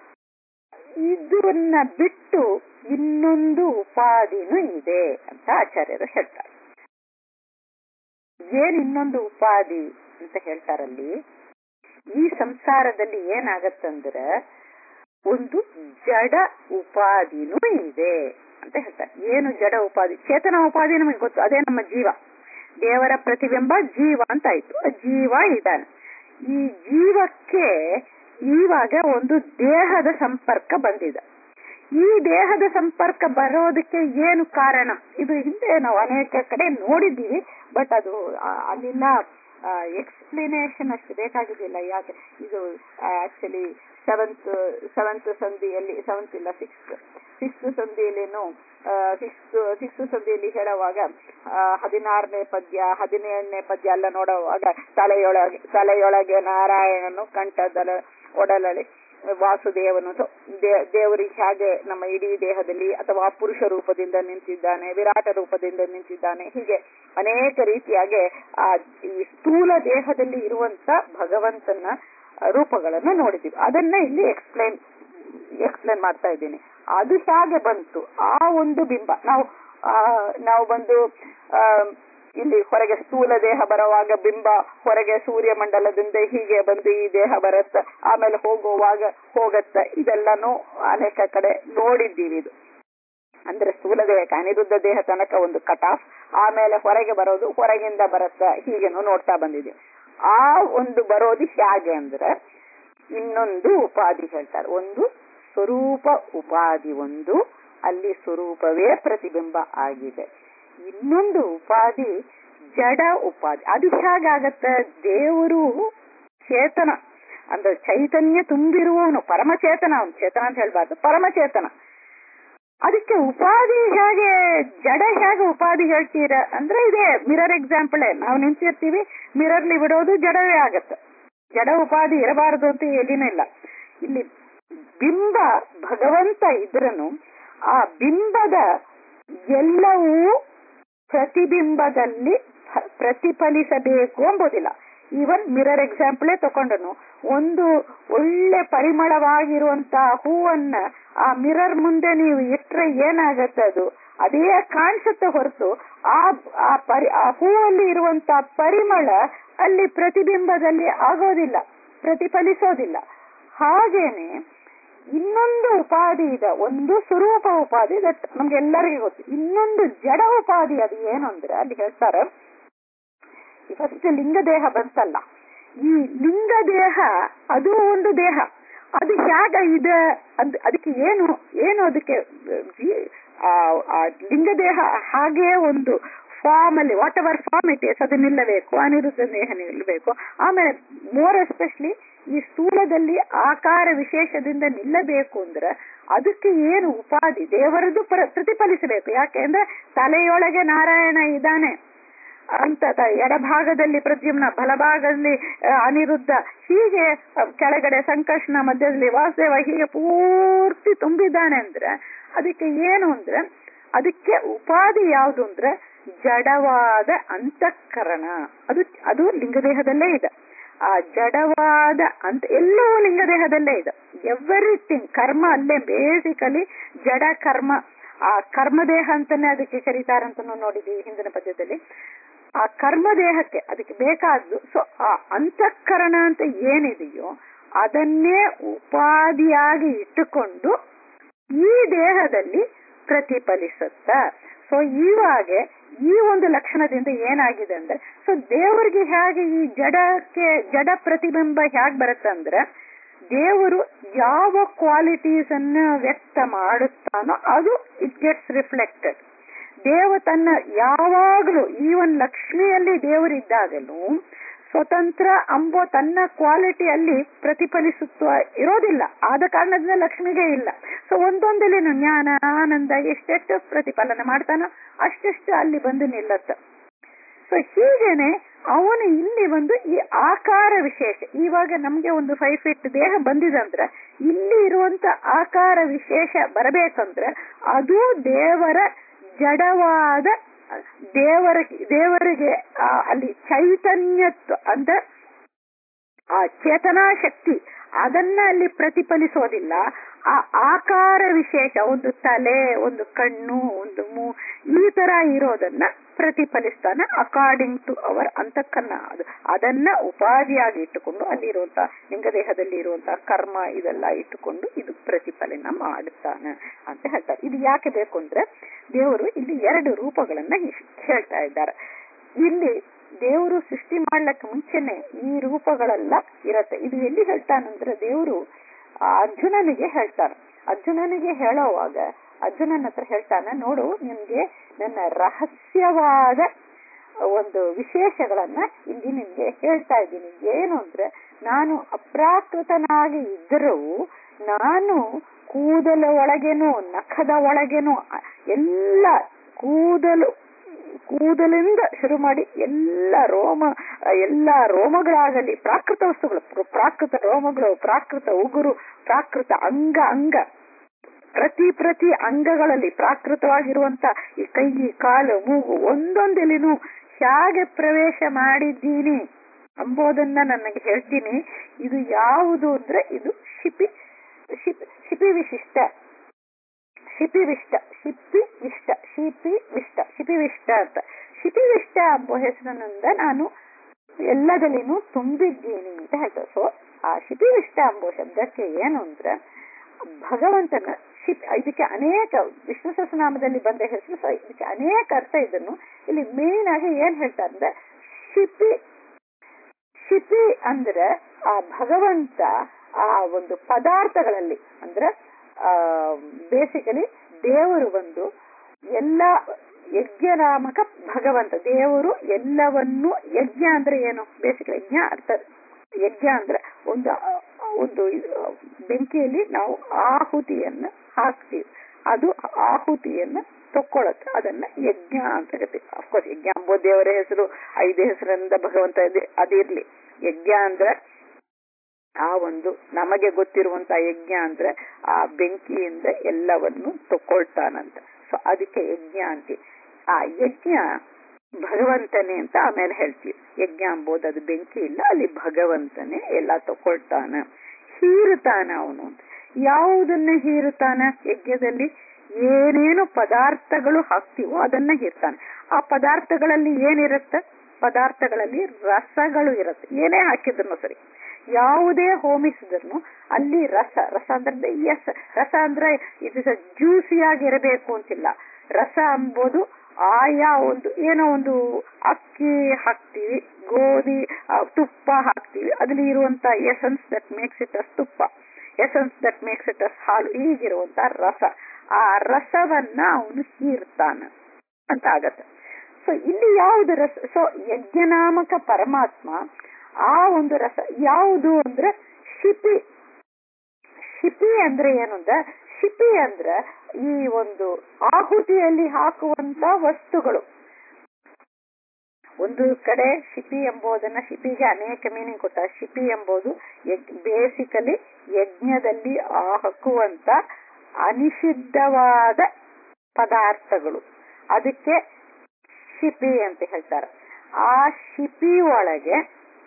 ಇದನ್ನ ಬಿಟ್ಟು ಇನ್ನೊಂದು ಉಪಾಧಿನೂ ಇದೆ ಅಂತ ಆಚಾರ್ಯರು ಹೇಳ್ತಾರೆ ಏನ್ ಇನ್ನೊಂದು ಉಪಾಧಿ ಅಂತ ಹೇಳ್ತಾರಲ್ಲಿ ಈ ಸಂಸಾರದಲ್ಲಿ ಏನಾಗತ್ತಂದ್ರೆ ಒಂದು ಜಡ ಉಪಾಧಿನೂ ಇದೆ ಅಂತ ಹೇಳ್ತಾರೆ ಏನು ಜಡ ಉಪಾಧಿ ಚೇತನ ಉಪಾಧಿ ನಮಗೆ ಗೊತ್ತು ಅದೇ ನಮ್ಮ ಜೀವ ದೇವರ ಪ್ರತಿಬಿಂಬ ಜೀವ ಅಂತ ಆಯ್ತು ಜೀವ ಇದ್ದಾನೆ ಈ ಜೀವಕ್ಕೆ ಇವಾಗ ಒಂದು ದೇಹದ ಸಂಪರ್ಕ ಬಂದಿದೆ ಈ ದೇಹದ ಸಂಪರ್ಕ ಬರೋದಕ್ಕೆ ಏನು ಕಾರಣ ಇದು ಹಿಂದೆ ನಾವು ಅನೇಕ ಕಡೆ ನೋಡಿದ್ದೀವಿ ಬಟ್ ಅದು ಅಲ್ಲಿಲ್ಲ ಎಕ್ಸ್ಪ್ಲನೇಷನ್ ಅಷ್ಟು ಬೇಕಾಗಿದ್ದಿಲ್ಲ ಯಾಕೆ ಇದು ಆಕ್ಚುಲಿ ಸೆವೆಂತ್ ಸೆವೆಂತ್ ಸಂಧಿಯಲ್ಲಿ ಸೆವೆಂತ್ ಇಲ್ಲ ಸಿಕ್ಸ್ತ್ ಸಿಕ್ಸ್ತ್ ಸಂಧಿಯಲ್ಲೇನು ಸಿಕ್ಸ್ತ್ ಸಿಕ್ಸ್ತ್ ಸಂಧಿಯಲ್ಲಿ ಹೇಳುವಾಗ ಹದಿನಾರನೇ ಪದ್ಯ ಹದಿನೇಳನೇ ಪದ್ಯ ಎಲ್ಲ ನೋಡುವಾಗ ತಲೆಯೊಳಗೆ ತಲೆಯೊಳಗೆ ನಾರಾಯಣನು ಕಂಠದಲ ಒಡಲಲ್ಲಿ ವಾಸುದೇವನು ದೇವರಿಗೆ ಹೇಗೆ ನಮ್ಮ ಇಡೀ ದೇಹದಲ್ಲಿ ಅಥವಾ ಪುರುಷ ರೂಪದಿಂದ ನಿಂತಿದ್ದಾನೆ ವಿರಾಟ ರೂಪದಿಂದ ನಿಂತಿದ್ದಾನೆ ಹೀಗೆ ಅನೇಕ ರೀತಿಯಾಗಿ ಆ ಈ ಸ್ಥೂಲ ದೇಹದಲ್ಲಿ ಇರುವಂತ ಭಗವಂತನ ರೂಪಗಳನ್ನು ನೋಡಿದ್ದೀವಿ ಅದನ್ನ ಇಲ್ಲಿ ಎಕ್ಸ್ಪ್ಲೈನ್ ಎಕ್ಸ್ಪ್ಲೈನ್ ಮಾಡ್ತಾ ಇದ್ದೀನಿ ಅದು ಹೇಗೆ ಬಂತು ಆ ಒಂದು ಬಿಂಬ ನಾವು ನಾವು ಬಂದು ಇಲ್ಲಿ ಹೊರಗೆ ಸ್ಥೂಲ ದೇಹ ಬರುವಾಗ ಬಿಂಬ ಹೊರಗೆ ಸೂರ್ಯ ಮಂಡಲದಿಂದ ಹೀಗೆ ಬಂದು ಈ ದೇಹ ಬರುತ್ತ ಆಮೇಲೆ ಹೋಗುವಾಗ ಹೋಗತ್ತ ಇದೆಲ್ಲಾನು ಅನೇಕ ಕಡೆ ನೋಡಿದ್ದೀವಿ ಇದು ಅಂದ್ರೆ ಸ್ಥೂಲ ದೇಹಕ್ಕೆ ಅನಿರುದ್ಧ ದೇಹ ತನಕ ಒಂದು ಕಟ್ ಆಫ್ ಆಮೇಲೆ ಹೊರಗೆ ಬರೋದು ಹೊರಗಿಂದ ಬರುತ್ತ ಹೀಗೇನು ನೋಡ್ತಾ ಬಂದಿದ್ದೀವಿ ಆ ಒಂದು ಬರೋದು ಹೇಗೆ ಅಂದ್ರೆ ಇನ್ನೊಂದು ಉಪಾಧಿ ಹೇಳ್ತಾರೆ ಒಂದು ಸ್ವರೂಪ ಉಪಾಧಿ ಒಂದು ಅಲ್ಲಿ ಸ್ವರೂಪವೇ ಪ್ರತಿಬಿಂಬ ಆಗಿದೆ ಇನ್ನೊಂದು ಉಪಾಧಿ ಜಡ ಉಪಾಧಿ ಅದು ಹೇಗಾಗತ್ತ ದೇವರು ಚೇತನ ಅಂದ್ರೆ ಚೈತನ್ಯ ತುಂಬಿರುವವನು ಪರಮಚೇತನ ಅವನು ಚೇತನ ಅಂತ ಹೇಳ್ಬಾರ್ದು ಪರಮಚೇತನ ಅದಕ್ಕೆ ಉಪಾಧಿ ಹೇಗೆ ಜಡ ಹೇಗೆ ಉಪಾಧಿ ಹೇಳ್ತೀರ ಅಂದ್ರೆ ಇದೆ ಮಿರರ್ ಎಕ್ಸಾಂಪಲ್ ನಾವು ನಿಂತಿರ್ತೀವಿ ಮಿರರ್ಲಿ ಬಿಡೋದು ಜಡವೇ ಆಗತ್ತೆ ಜಡ ಉಪಾಧಿ ಇರಬಾರದು ಅಂತ ಎಲ್ಲಿನೂ ಇಲ್ಲ ಇಲ್ಲಿ ಬಿಂಬ ಭಗವಂತ ಇದ್ರನು ಆ ಬಿಂಬದ ಎಲ್ಲವೂ ಪ್ರತಿಬಿಂಬದಲ್ಲಿ ಪ್ರತಿಫಲಿಸಬೇಕು ಎಂಬುದಿಲ್ಲ ಈವನ್ ಮಿರರ್ ಎಕ್ಸಾಂಪಲೇ ತಕೊಂಡನು ಒಂದು ಒಳ್ಳೆ ಪರಿಮಳವಾಗಿರುವಂತಹ ಹೂವನ್ನ ಆ ಮಿರರ್ ಮುಂದೆ ನೀವು ಇಟ್ರೆ ಏನಾಗತ್ತೆ ಅದು ಅದೇ ಕಾಣಿಸುತ್ತೆ ಹೊರತು ಆ ಆ ಪರಿ ಆ ಹೂವಲ್ಲಿ ಇರುವಂತ ಪರಿಮಳ ಅಲ್ಲಿ ಪ್ರತಿಬಿಂಬದಲ್ಲಿ ಆಗೋದಿಲ್ಲ ಪ್ರತಿಫಲಿಸೋದಿಲ್ಲ ಹಾಗೇನೆ ಇನ್ನೊಂದು ಉಪಾಧಿ ಇದೆ ಒಂದು ಸ್ವರೂಪ ಉಪಾಧಿ ದಟ್ ನಮ್ಗೆಲ್ಲರಿಗೂ ಗೊತ್ತು ಇನ್ನೊಂದು ಜಡ ಉಪಾಧಿ ಅದು ಏನು ಅಂದ್ರೆ ಅಲ್ಲಿ ಹೇಳ್ತಾರೆ ಫಸ್ಟ್ ಲಿಂಗ ದೇಹ ಬಂತಲ್ಲ ಈ ಲಿಂಗ ದೇಹ ಅದು ಒಂದು ದೇಹ ಅದು ಹೇಗ ಇದೆ ಅದ್ ಅದಕ್ಕೆ ಏನು ಏನು ಅದಕ್ಕೆ ಆ ಲಿಂಗ ದೇಹ ಹಾಗೆ ಒಂದು ಫಾರ್ಮ್ ಅಲ್ಲಿ whatever form it is ಅದು ನಿಲ್ಲಬೇಕು ಅನಿರುದ್ಧ ದೇಹ ನಿಲ್ಲಬೇಕು ಆಮೇಲೆ ಮೋರ್ ಎಸ್ಪೆಷಲಿ ಈ ಸ್ಥೂಲದಲ್ಲಿ ಆಕಾರ ವಿಶೇಷದಿಂದ ನಿಲ್ಲಬೇಕು ಅಂದ್ರೆ ಅದಕ್ಕೆ ಏನು ಉಪಾಧಿ ದೇವರದ್ದು ಪ್ರ- ಪ್ರತಿಫಲಿಸಬೇಕು ಯಾಕೆಂದ್ರೆ ತಲೆಯೊಳಗೆ ನಾರಾಯಣ ಇದ್ದಾನೆ ಅಂತ ತ- ಎಡಭಾಗದಲ್ಲಿ ಪ್ರದ್ಯುಮ್ನ ಬಲಭಾಗದಲ್ಲಿ ಆ, ಅನಿರುದ್ಧ ಹೀಗೆ ಆ, ಕೆಳಗಡೆ ಸಂಕರ್ಷಣ ಮಧ್ಯದಲ್ಲಿ ವಾಸುದೇವ ಹೀಗೆ ಪೂರ್ತಿ ತುಂಬಿದ್ದಾನೆ ಅಂದ್ರೆ ಅದಕ್ಕೆ ಏನು ಅಂದ್ರೆ ಅದಕ್ಕೆ ಉಪಾಧಿ ಯಾವುದು ಅಂದ್ರೆ ಜಡವಾದ ಅಂತಃಕರಣ ಅದು ಅದು ಲಿಂಗದೇಹದಲ್ಲೇ ಇದೆ ಆ ಜಡವಾದ ಅಂತ ಎಲ್ಲವೂ ಲಿಂಗದೇಹದಲ್ಲೇ ಇದೆ ಎವ್ರಿಥಿಂಗ್ ಕರ್ಮ ಅಲ್ಲೇ ಬೇಸಿಕಲಿ ಜಡ ಕರ್ಮ ಆ ಕರ್ಮದೇಹ ಅಂತಾನೆ ಅದಕ್ಕೆ ಕರೀತಾರಂತ ನೋಡಿದೀವಿ ಹಿಂದಿನ ಪದ್ಯದಲ್ಲಿ ಆ ಕರ್ಮದೇಹಕ್ಕೆ ಅದಕ್ಕೆ ಬೇಕಾದ್ದು ಸೊ ಆ ಅಂತಃಕರಣ ಅಂತ ಏನಿದೆಯೋ ಅದನ್ನೇ ಉಪಾಧಿಯಾಗಿ ಇಟ್ಟುಕೊಂಡು ಈ ದೇಹದಲ್ಲಿ ಪ್ರತಿಫಲಿಸುತ್ತ ಸೊ ಇವಾಗ ಈ ಒಂದು ಲಕ್ಷಣದಿಂದ ಏನಾಗಿದೆ ಅಂದ್ರೆ ಸೊ ದೇವರಿಗೆ ಹೇಗೆ ಈ ಜಡಕ್ಕೆ ಜಡ ಪ್ರತಿಬಿಂಬ ಹೇಗೆ ಬರುತ್ತೆ ಅಂದ್ರೆ ದೇವರು ಯಾವ ಕ್ವಾಲಿಟೀಸ್ ಅನ್ನ ವ್ಯಕ್ತ ಮಾಡುತ್ತಾನೋ ಅದು ಇಟ್ ಗೆಟ್ಸ್ ರಿಫ್ಲೆಕ್ಟೆಡ್ ದೇವ ತನ್ನ ಯಾವಾಗಲೂ ಈವನ್ ಲಕ್ಷ್ಮಿಯಲ್ಲಿ ದೇವರಿದ್ದಾಗಲೂ ಸ್ವತಂತ್ರ ಅಂಬೋ ತನ್ನ ಕ್ವಾಲಿಟಿಯಲ್ಲಿ ಪ್ರತಿಫಲಿಸುತ್ತ ಇರೋದಿಲ್ಲ ಆದ ಕಾರಣದಿಂದ ಲಕ್ಷ್ಮಿಗೆ ಇಲ್ಲ ಸೊ ಒಂದೊಂದಲ್ಲಿನು ಜ್ಞಾನ ಆನಂದ ಎಷ್ಟೆಷ್ಟು ಪ್ರತಿಫಲನೆ ಮಾಡ್ತಾನೋ ಅಷ್ಟೆಷ್ಟು ಅಲ್ಲಿ ಬಂದು ನಿಲ್ಲತ್ತ ಸೊ ಹೀಗೇನೆ ಅವನು ಇಲ್ಲಿ ಒಂದು ಈ ಆಕಾರ ವಿಶೇಷ ಇವಾಗ ನಮ್ಗೆ ಒಂದು ಫೈವ್ ಫೀಟ್ ದೇಹ ಬಂದಿದೆ ಅಂದ್ರೆ ಇಲ್ಲಿ ಇರುವಂತ ಆಕಾರ ವಿಶೇಷ ಬರಬೇಕಂದ್ರೆ ಅದು ದೇವರ ಜಡವಾದ ದೇವರ ದೇವರಿಗೆ ಆ, ಅಲ್ಲಿ ಚೈತನ್ಯತ್ವ ಅಂದ್ರೆ ಆ ಚೇತನಾ ಶಕ್ತಿ ಅದನ್ನ ಅಲ್ಲಿ ಪ್ರತಿಫಲಿಸೋದಿಲ್ಲ ಆ ಆಕಾರ ವಿಶೇಷ ಒಂದು ತಲೆ ಒಂದು ಕಣ್ಣು ಒಂದು ಮೂ ಈ ತರ ಇರೋದನ್ನ ಪ್ರತಿಫಲಿಸ್ತಾನೆ ಅಕಾರ್ಡಿಂಗ್ ಟು ಅವರ್ ಅಂತಃಕರಣ ಅದು ಅದನ್ನ ಉಪಾಧಿಯಾಗಿ ಇಟ್ಟುಕೊಂಡು ಅಲ್ಲಿರುವಂತ ಲಿಂಗದೇಹದಲ್ಲಿ ಇರುವಂತಹ ಕರ್ಮ ಇದೆಲ್ಲ ಇಟ್ಟುಕೊಂಡು ಇದು ಪ್ರತಿಫಲನ ಮಾಡುತ್ತಾನೆ ಅಂತ ಹೇಳ್ತಾರೆ ಇದು ಯಾಕೆ ಬೇಕು ಅಂದ್ರೆ ದೇವರು ಇಲ್ಲಿ ಎರಡು ರೂಪಗಳನ್ನ ಇಶ್- ಹೇಳ್ತಾ ಇದ್ದಾರೆ ಇಲ್ಲಿ ದೇವರು ಸೃಷ್ಟಿ ಮಾಡ್ಲಕ್ಕೆ ಮುಂಚೆನೆ ಈ ರೂಪಗಳೆಲ್ಲ ಇರತ್ತೆ ಇದು ಎಲ್ಲಿ ಹೇಳ್ತಾನಂದ್ರೆ ದೇವರು ಆ ಅರ್ಜುನನಿಗೆ ಹೇಳ್ತಾನೆ ಅರ್ಜುನನಿಗೆ ಹೇಳೋವಾಗ ಅರ್ಜುನನ ಹತ್ರ ಹೇಳ್ತಾನೆ ನೋಡು ನಿನ್ಗೆ ನನ್ನ ರಹಸ್ಯವಾದ ಒಂದು ವಿಶೇಷಗಳನ್ನ ಇಲ್ಲಿ ನಿಮ್ಗೆ ಹೇಳ್ತಾ ಇದ್ದೀನಿ ಏನು ಅಂದ್ರೆ ನಾನು ಅಪ್ರಾಕೃತನಾಗಿ ಇದ್ದರೂ ನಾನು ಕೂದಲ ಒಳಗೇನು ನಖದ ಒಳಗೇನು ಅ- ಎಲ್ಲ ಕೂದಲು ಕೂದಲಿಂದ ಶುರು ಮಾಡಿ ಎಲ್ಲ ರೋಮ ಎಲ್ಲ ರೋಮಗಳಾಗಲಿ ಪ್ರಾಕೃತ ವಸ್ತುಗಳು ಪ್ರ- ಪ್ರಾಕೃತ ರೋಮಗಳು ಪ್ರಾಕೃತ ಉಗುರು ಪ್ರಾಕೃತ ಅಂಗ ಅಂಗ ಪ್ರತಿ ಪ್ರತಿ ಅಂಗಗಳಲ್ಲಿ ಪ್ರಾಕೃತವಾಗಿರುವಂತ ಈ ಕೈ ಕಾಲು ಮೂಗು ಒಂದೊಂದಿಲಿನೂ ಹೇಗೆ ಪ್ರವೇಶ ಮಾಡಿದ್ದೀನಿ ಅಂಬೋದನ್ನ ನನಗೆ ಹೇಳ್ತೀನಿ ಇದು ಯಾವುದು ಅಂದ್ರೆ ಇದು ಶಿಪಿ ಶಿಪಿ ಶಿಪಿ ವಿಶಿಷ್ಟ ಶಿಪಿ ವಿಷ್ಟ ಶಿಪಿ ವಿಷ್ಟ ಶಿಪಿ ವಿಷ್ಟ ಶಿಪಿ ವಿಷ್ಟ ಅಂತ ಶಿಪಿ ವಿಷ್ಟ ಎಂಬ ಹೆಸರಿನಿಂದ ನಾನು ಎಲ್ಲದಲ್ಲಿನೂ ತುಂಬಿದ್ದೀನಿ ಅಂತ ಹೇಳ್ತಾರೆ ಸೊ ಆ ಶಿಪಿ ವಿಷ್ಟ ಎಂಬ ಶಬ್ದಕ್ಕೆ ಏನು ಅಂದ್ರೆ ಭಗವಂತನ ಶಿಪ್ ಇದಕ್ಕೆ ಅನೇಕ ವಿಷ್ಣು ಸಹಸ್ರನಾಮದಲ್ಲಿ ಬಂದ ಹೆಸರು ಸೊ ಇದಕ್ಕೆ ಅನೇಕ ಅರ್ಥ ಇದನ್ನು ಇಲ್ಲಿ ಮೇನ್ ಆಗಿ ಏನ್ ಹೇಳ್ತಾರೆ ಅಂದ್ರೆ ಶಿಪಿ ಶಿಪಿ ಅಂದ್ರೆ ಆ ಭಗವಂತ ಆ ಒಂದು ಪದಾರ್ಥಗಳಲ್ಲಿ ಅಂದ್ರೆ ಆ ಬೇಸಿಕಲಿ ದೇವರು ಒಂದು ಎಲ್ಲ ಯಜ್ಞನಾಮಕ ಭಗವಂತ ದೇವರು ಎಲ್ಲವನ್ನು ಯಜ್ಞ ಅಂದ್ರೆ ಏನು ಬೇಸಿಕಲಿ ಯಜ್ಞ ಅರ್ಥ ಯಜ್ಞ ಅಂದ್ರೆ ಒಂದು ಆ, ಒಂದು ಇದು, ಬೆಂಕಿಯಲ್ಲಿ ನಾವು ಆಹುತಿಯನ್ನ ಹಾಕ್ತೀವಿ ಅದು ಆಹುತಿಯನ್ನ ತಕ್ಕೊಳ್ಳುತ್ತೆ ಅದನ್ನ ಯಜ್ಞ ಅಂತ ಕರಿತೀವಿ ಅಫ್ಕೋರ್ಸ್ ಯಜ್ಞ ಅಂಬೋ ದೇವರ ಹೆಸರು ಐದು ಹೆಸರಿಂದ ಭಗವಂತ ಇದೆ- ಅದಿರ್ಲಿ ಯಜ್ಞ ಅಂದ್ರೆ ಆ ಒಂದು ನಮಗೆ ಗೊತ್ತಿರುವಂತ ಯಜ್ಞ ಅಂದ್ರೆ ಆ ಬೆಂಕಿಯಿಂದ ಎಲ್ಲವನ್ನು ತಕೊಳ್ತಾನಂತ ಸೊ ಅದಕ್ಕೆ ಯಜ್ಞ ಅಂತೀವಿ ಆ ಯಜ್ಞ ಭಗವಂತನೇ ಅಂತ ಆಮೇಲೆ ಹೇಳ್ತೀವಿ ಯಜ್ಞ ಅಂಬೋದು ಅದು ಬೆಂಕಿ ಇಲ್ಲ ಅಲ್ಲಿ ಭಗವಂತನೇ ಎಲ್ಲ ತಕೊಳ್ತಾನ ಹೀರುತ್ತಾನ ಅವನು ಅಂತ ಯಾವುದನ್ನ ಹೀರುತ್ತಾನ ಯಜ್ಞದಲ್ಲಿ ಏನೇನು ಪದಾರ್ಥಗಳು ಹಾಕ್ತಿವೋ ಅದನ್ನ ಹೀರ್ತಾನೆ ಆ ಪದಾರ್ಥಗಳಲ್ಲಿ ಏನಿರುತ್ತೆ ಪದಾರ್ಥಗಳಲ್ಲಿ ರಸಗಳು ಇರುತ್ತೆ ಏನೇ ಹಾಕಿದ್ರು ಸರಿ ಯಾವುದೇ ಹೋಮಿಸಿದ್ರು ಅಲ್ಲಿ ರಸ ರಸ ಅಂದ್ರೆ ಎಸ್ ರಸ ಅಂದ್ರೆ ಇದು ಜ್ಯೂಸಿಯಾಗಿ ಇರಬೇಕು ಅಂತಿಲ್ಲ ರಸ ಅಂಬೋದು ಆಯಾ ಒಂದು ಏನೋ ಒಂದು ಅಕ್ಕಿ ಹಾಕ್ತಿವಿ ಗೋಧಿ ಆ, ತುಪ್ಪ ಹಾಕ್ತಿವಿ ಅದ್ರಲ್ಲಿ ಇರುವಂತ essence that makes it as ತುಪ್ಪ essence that makes it as ಹಾಲು ಹೀಗಿರುವಂತ ರಸ ಆ ರಸವನ್ನ ಅವನು ಹೀರ್ತಾನ ಅಂತ ಆಗತ್ತೆ ಸೊ ಇಲ್ಲಿ ಯಾವುದು ರಸ ಸೊ ಯಜ್ಞನಾಮಕ ಪರಮಾತ್ಮ ಆ ಒಂದು ರಸ ಯಾವುದು ಅಂದ್ರೆ ಶಿಪಿ ಶಿಪಿ ಅಂದ್ರೆ ಏನು ಅಂದ್ರೆ ಶಿಪಿ ಅಂದ್ರೆ ಈ ಒಂದು ಆಹುತಿಯಲ್ಲಿ ಹಾಕುವಂತ ವಸ್ತುಗಳು ಒಂದು ಕಡೆ ಶಿಪಿ ಎಂಬುದನ್ನ ಶಿಪಿಗೆ ಅನೇಕ ಮೀನಿಂಗ್ ಕೊಟ್ಟ ಶಿಪಿ ಎಂಬುದು ಬೇಸಿಕಲಿ ಯಜ್ಞದಲ್ಲಿ ಹಾಕುವಂತ ಅನಿಷಿದ್ಧವಾದ ಪದಾರ್ಥಗಳು ಅದಕ್ಕೆ ಶಿಪಿ ಅಂತ ಹೇಳ್ತಾರೆ ಆ ಶಿಪಿ ಒಳಗೆ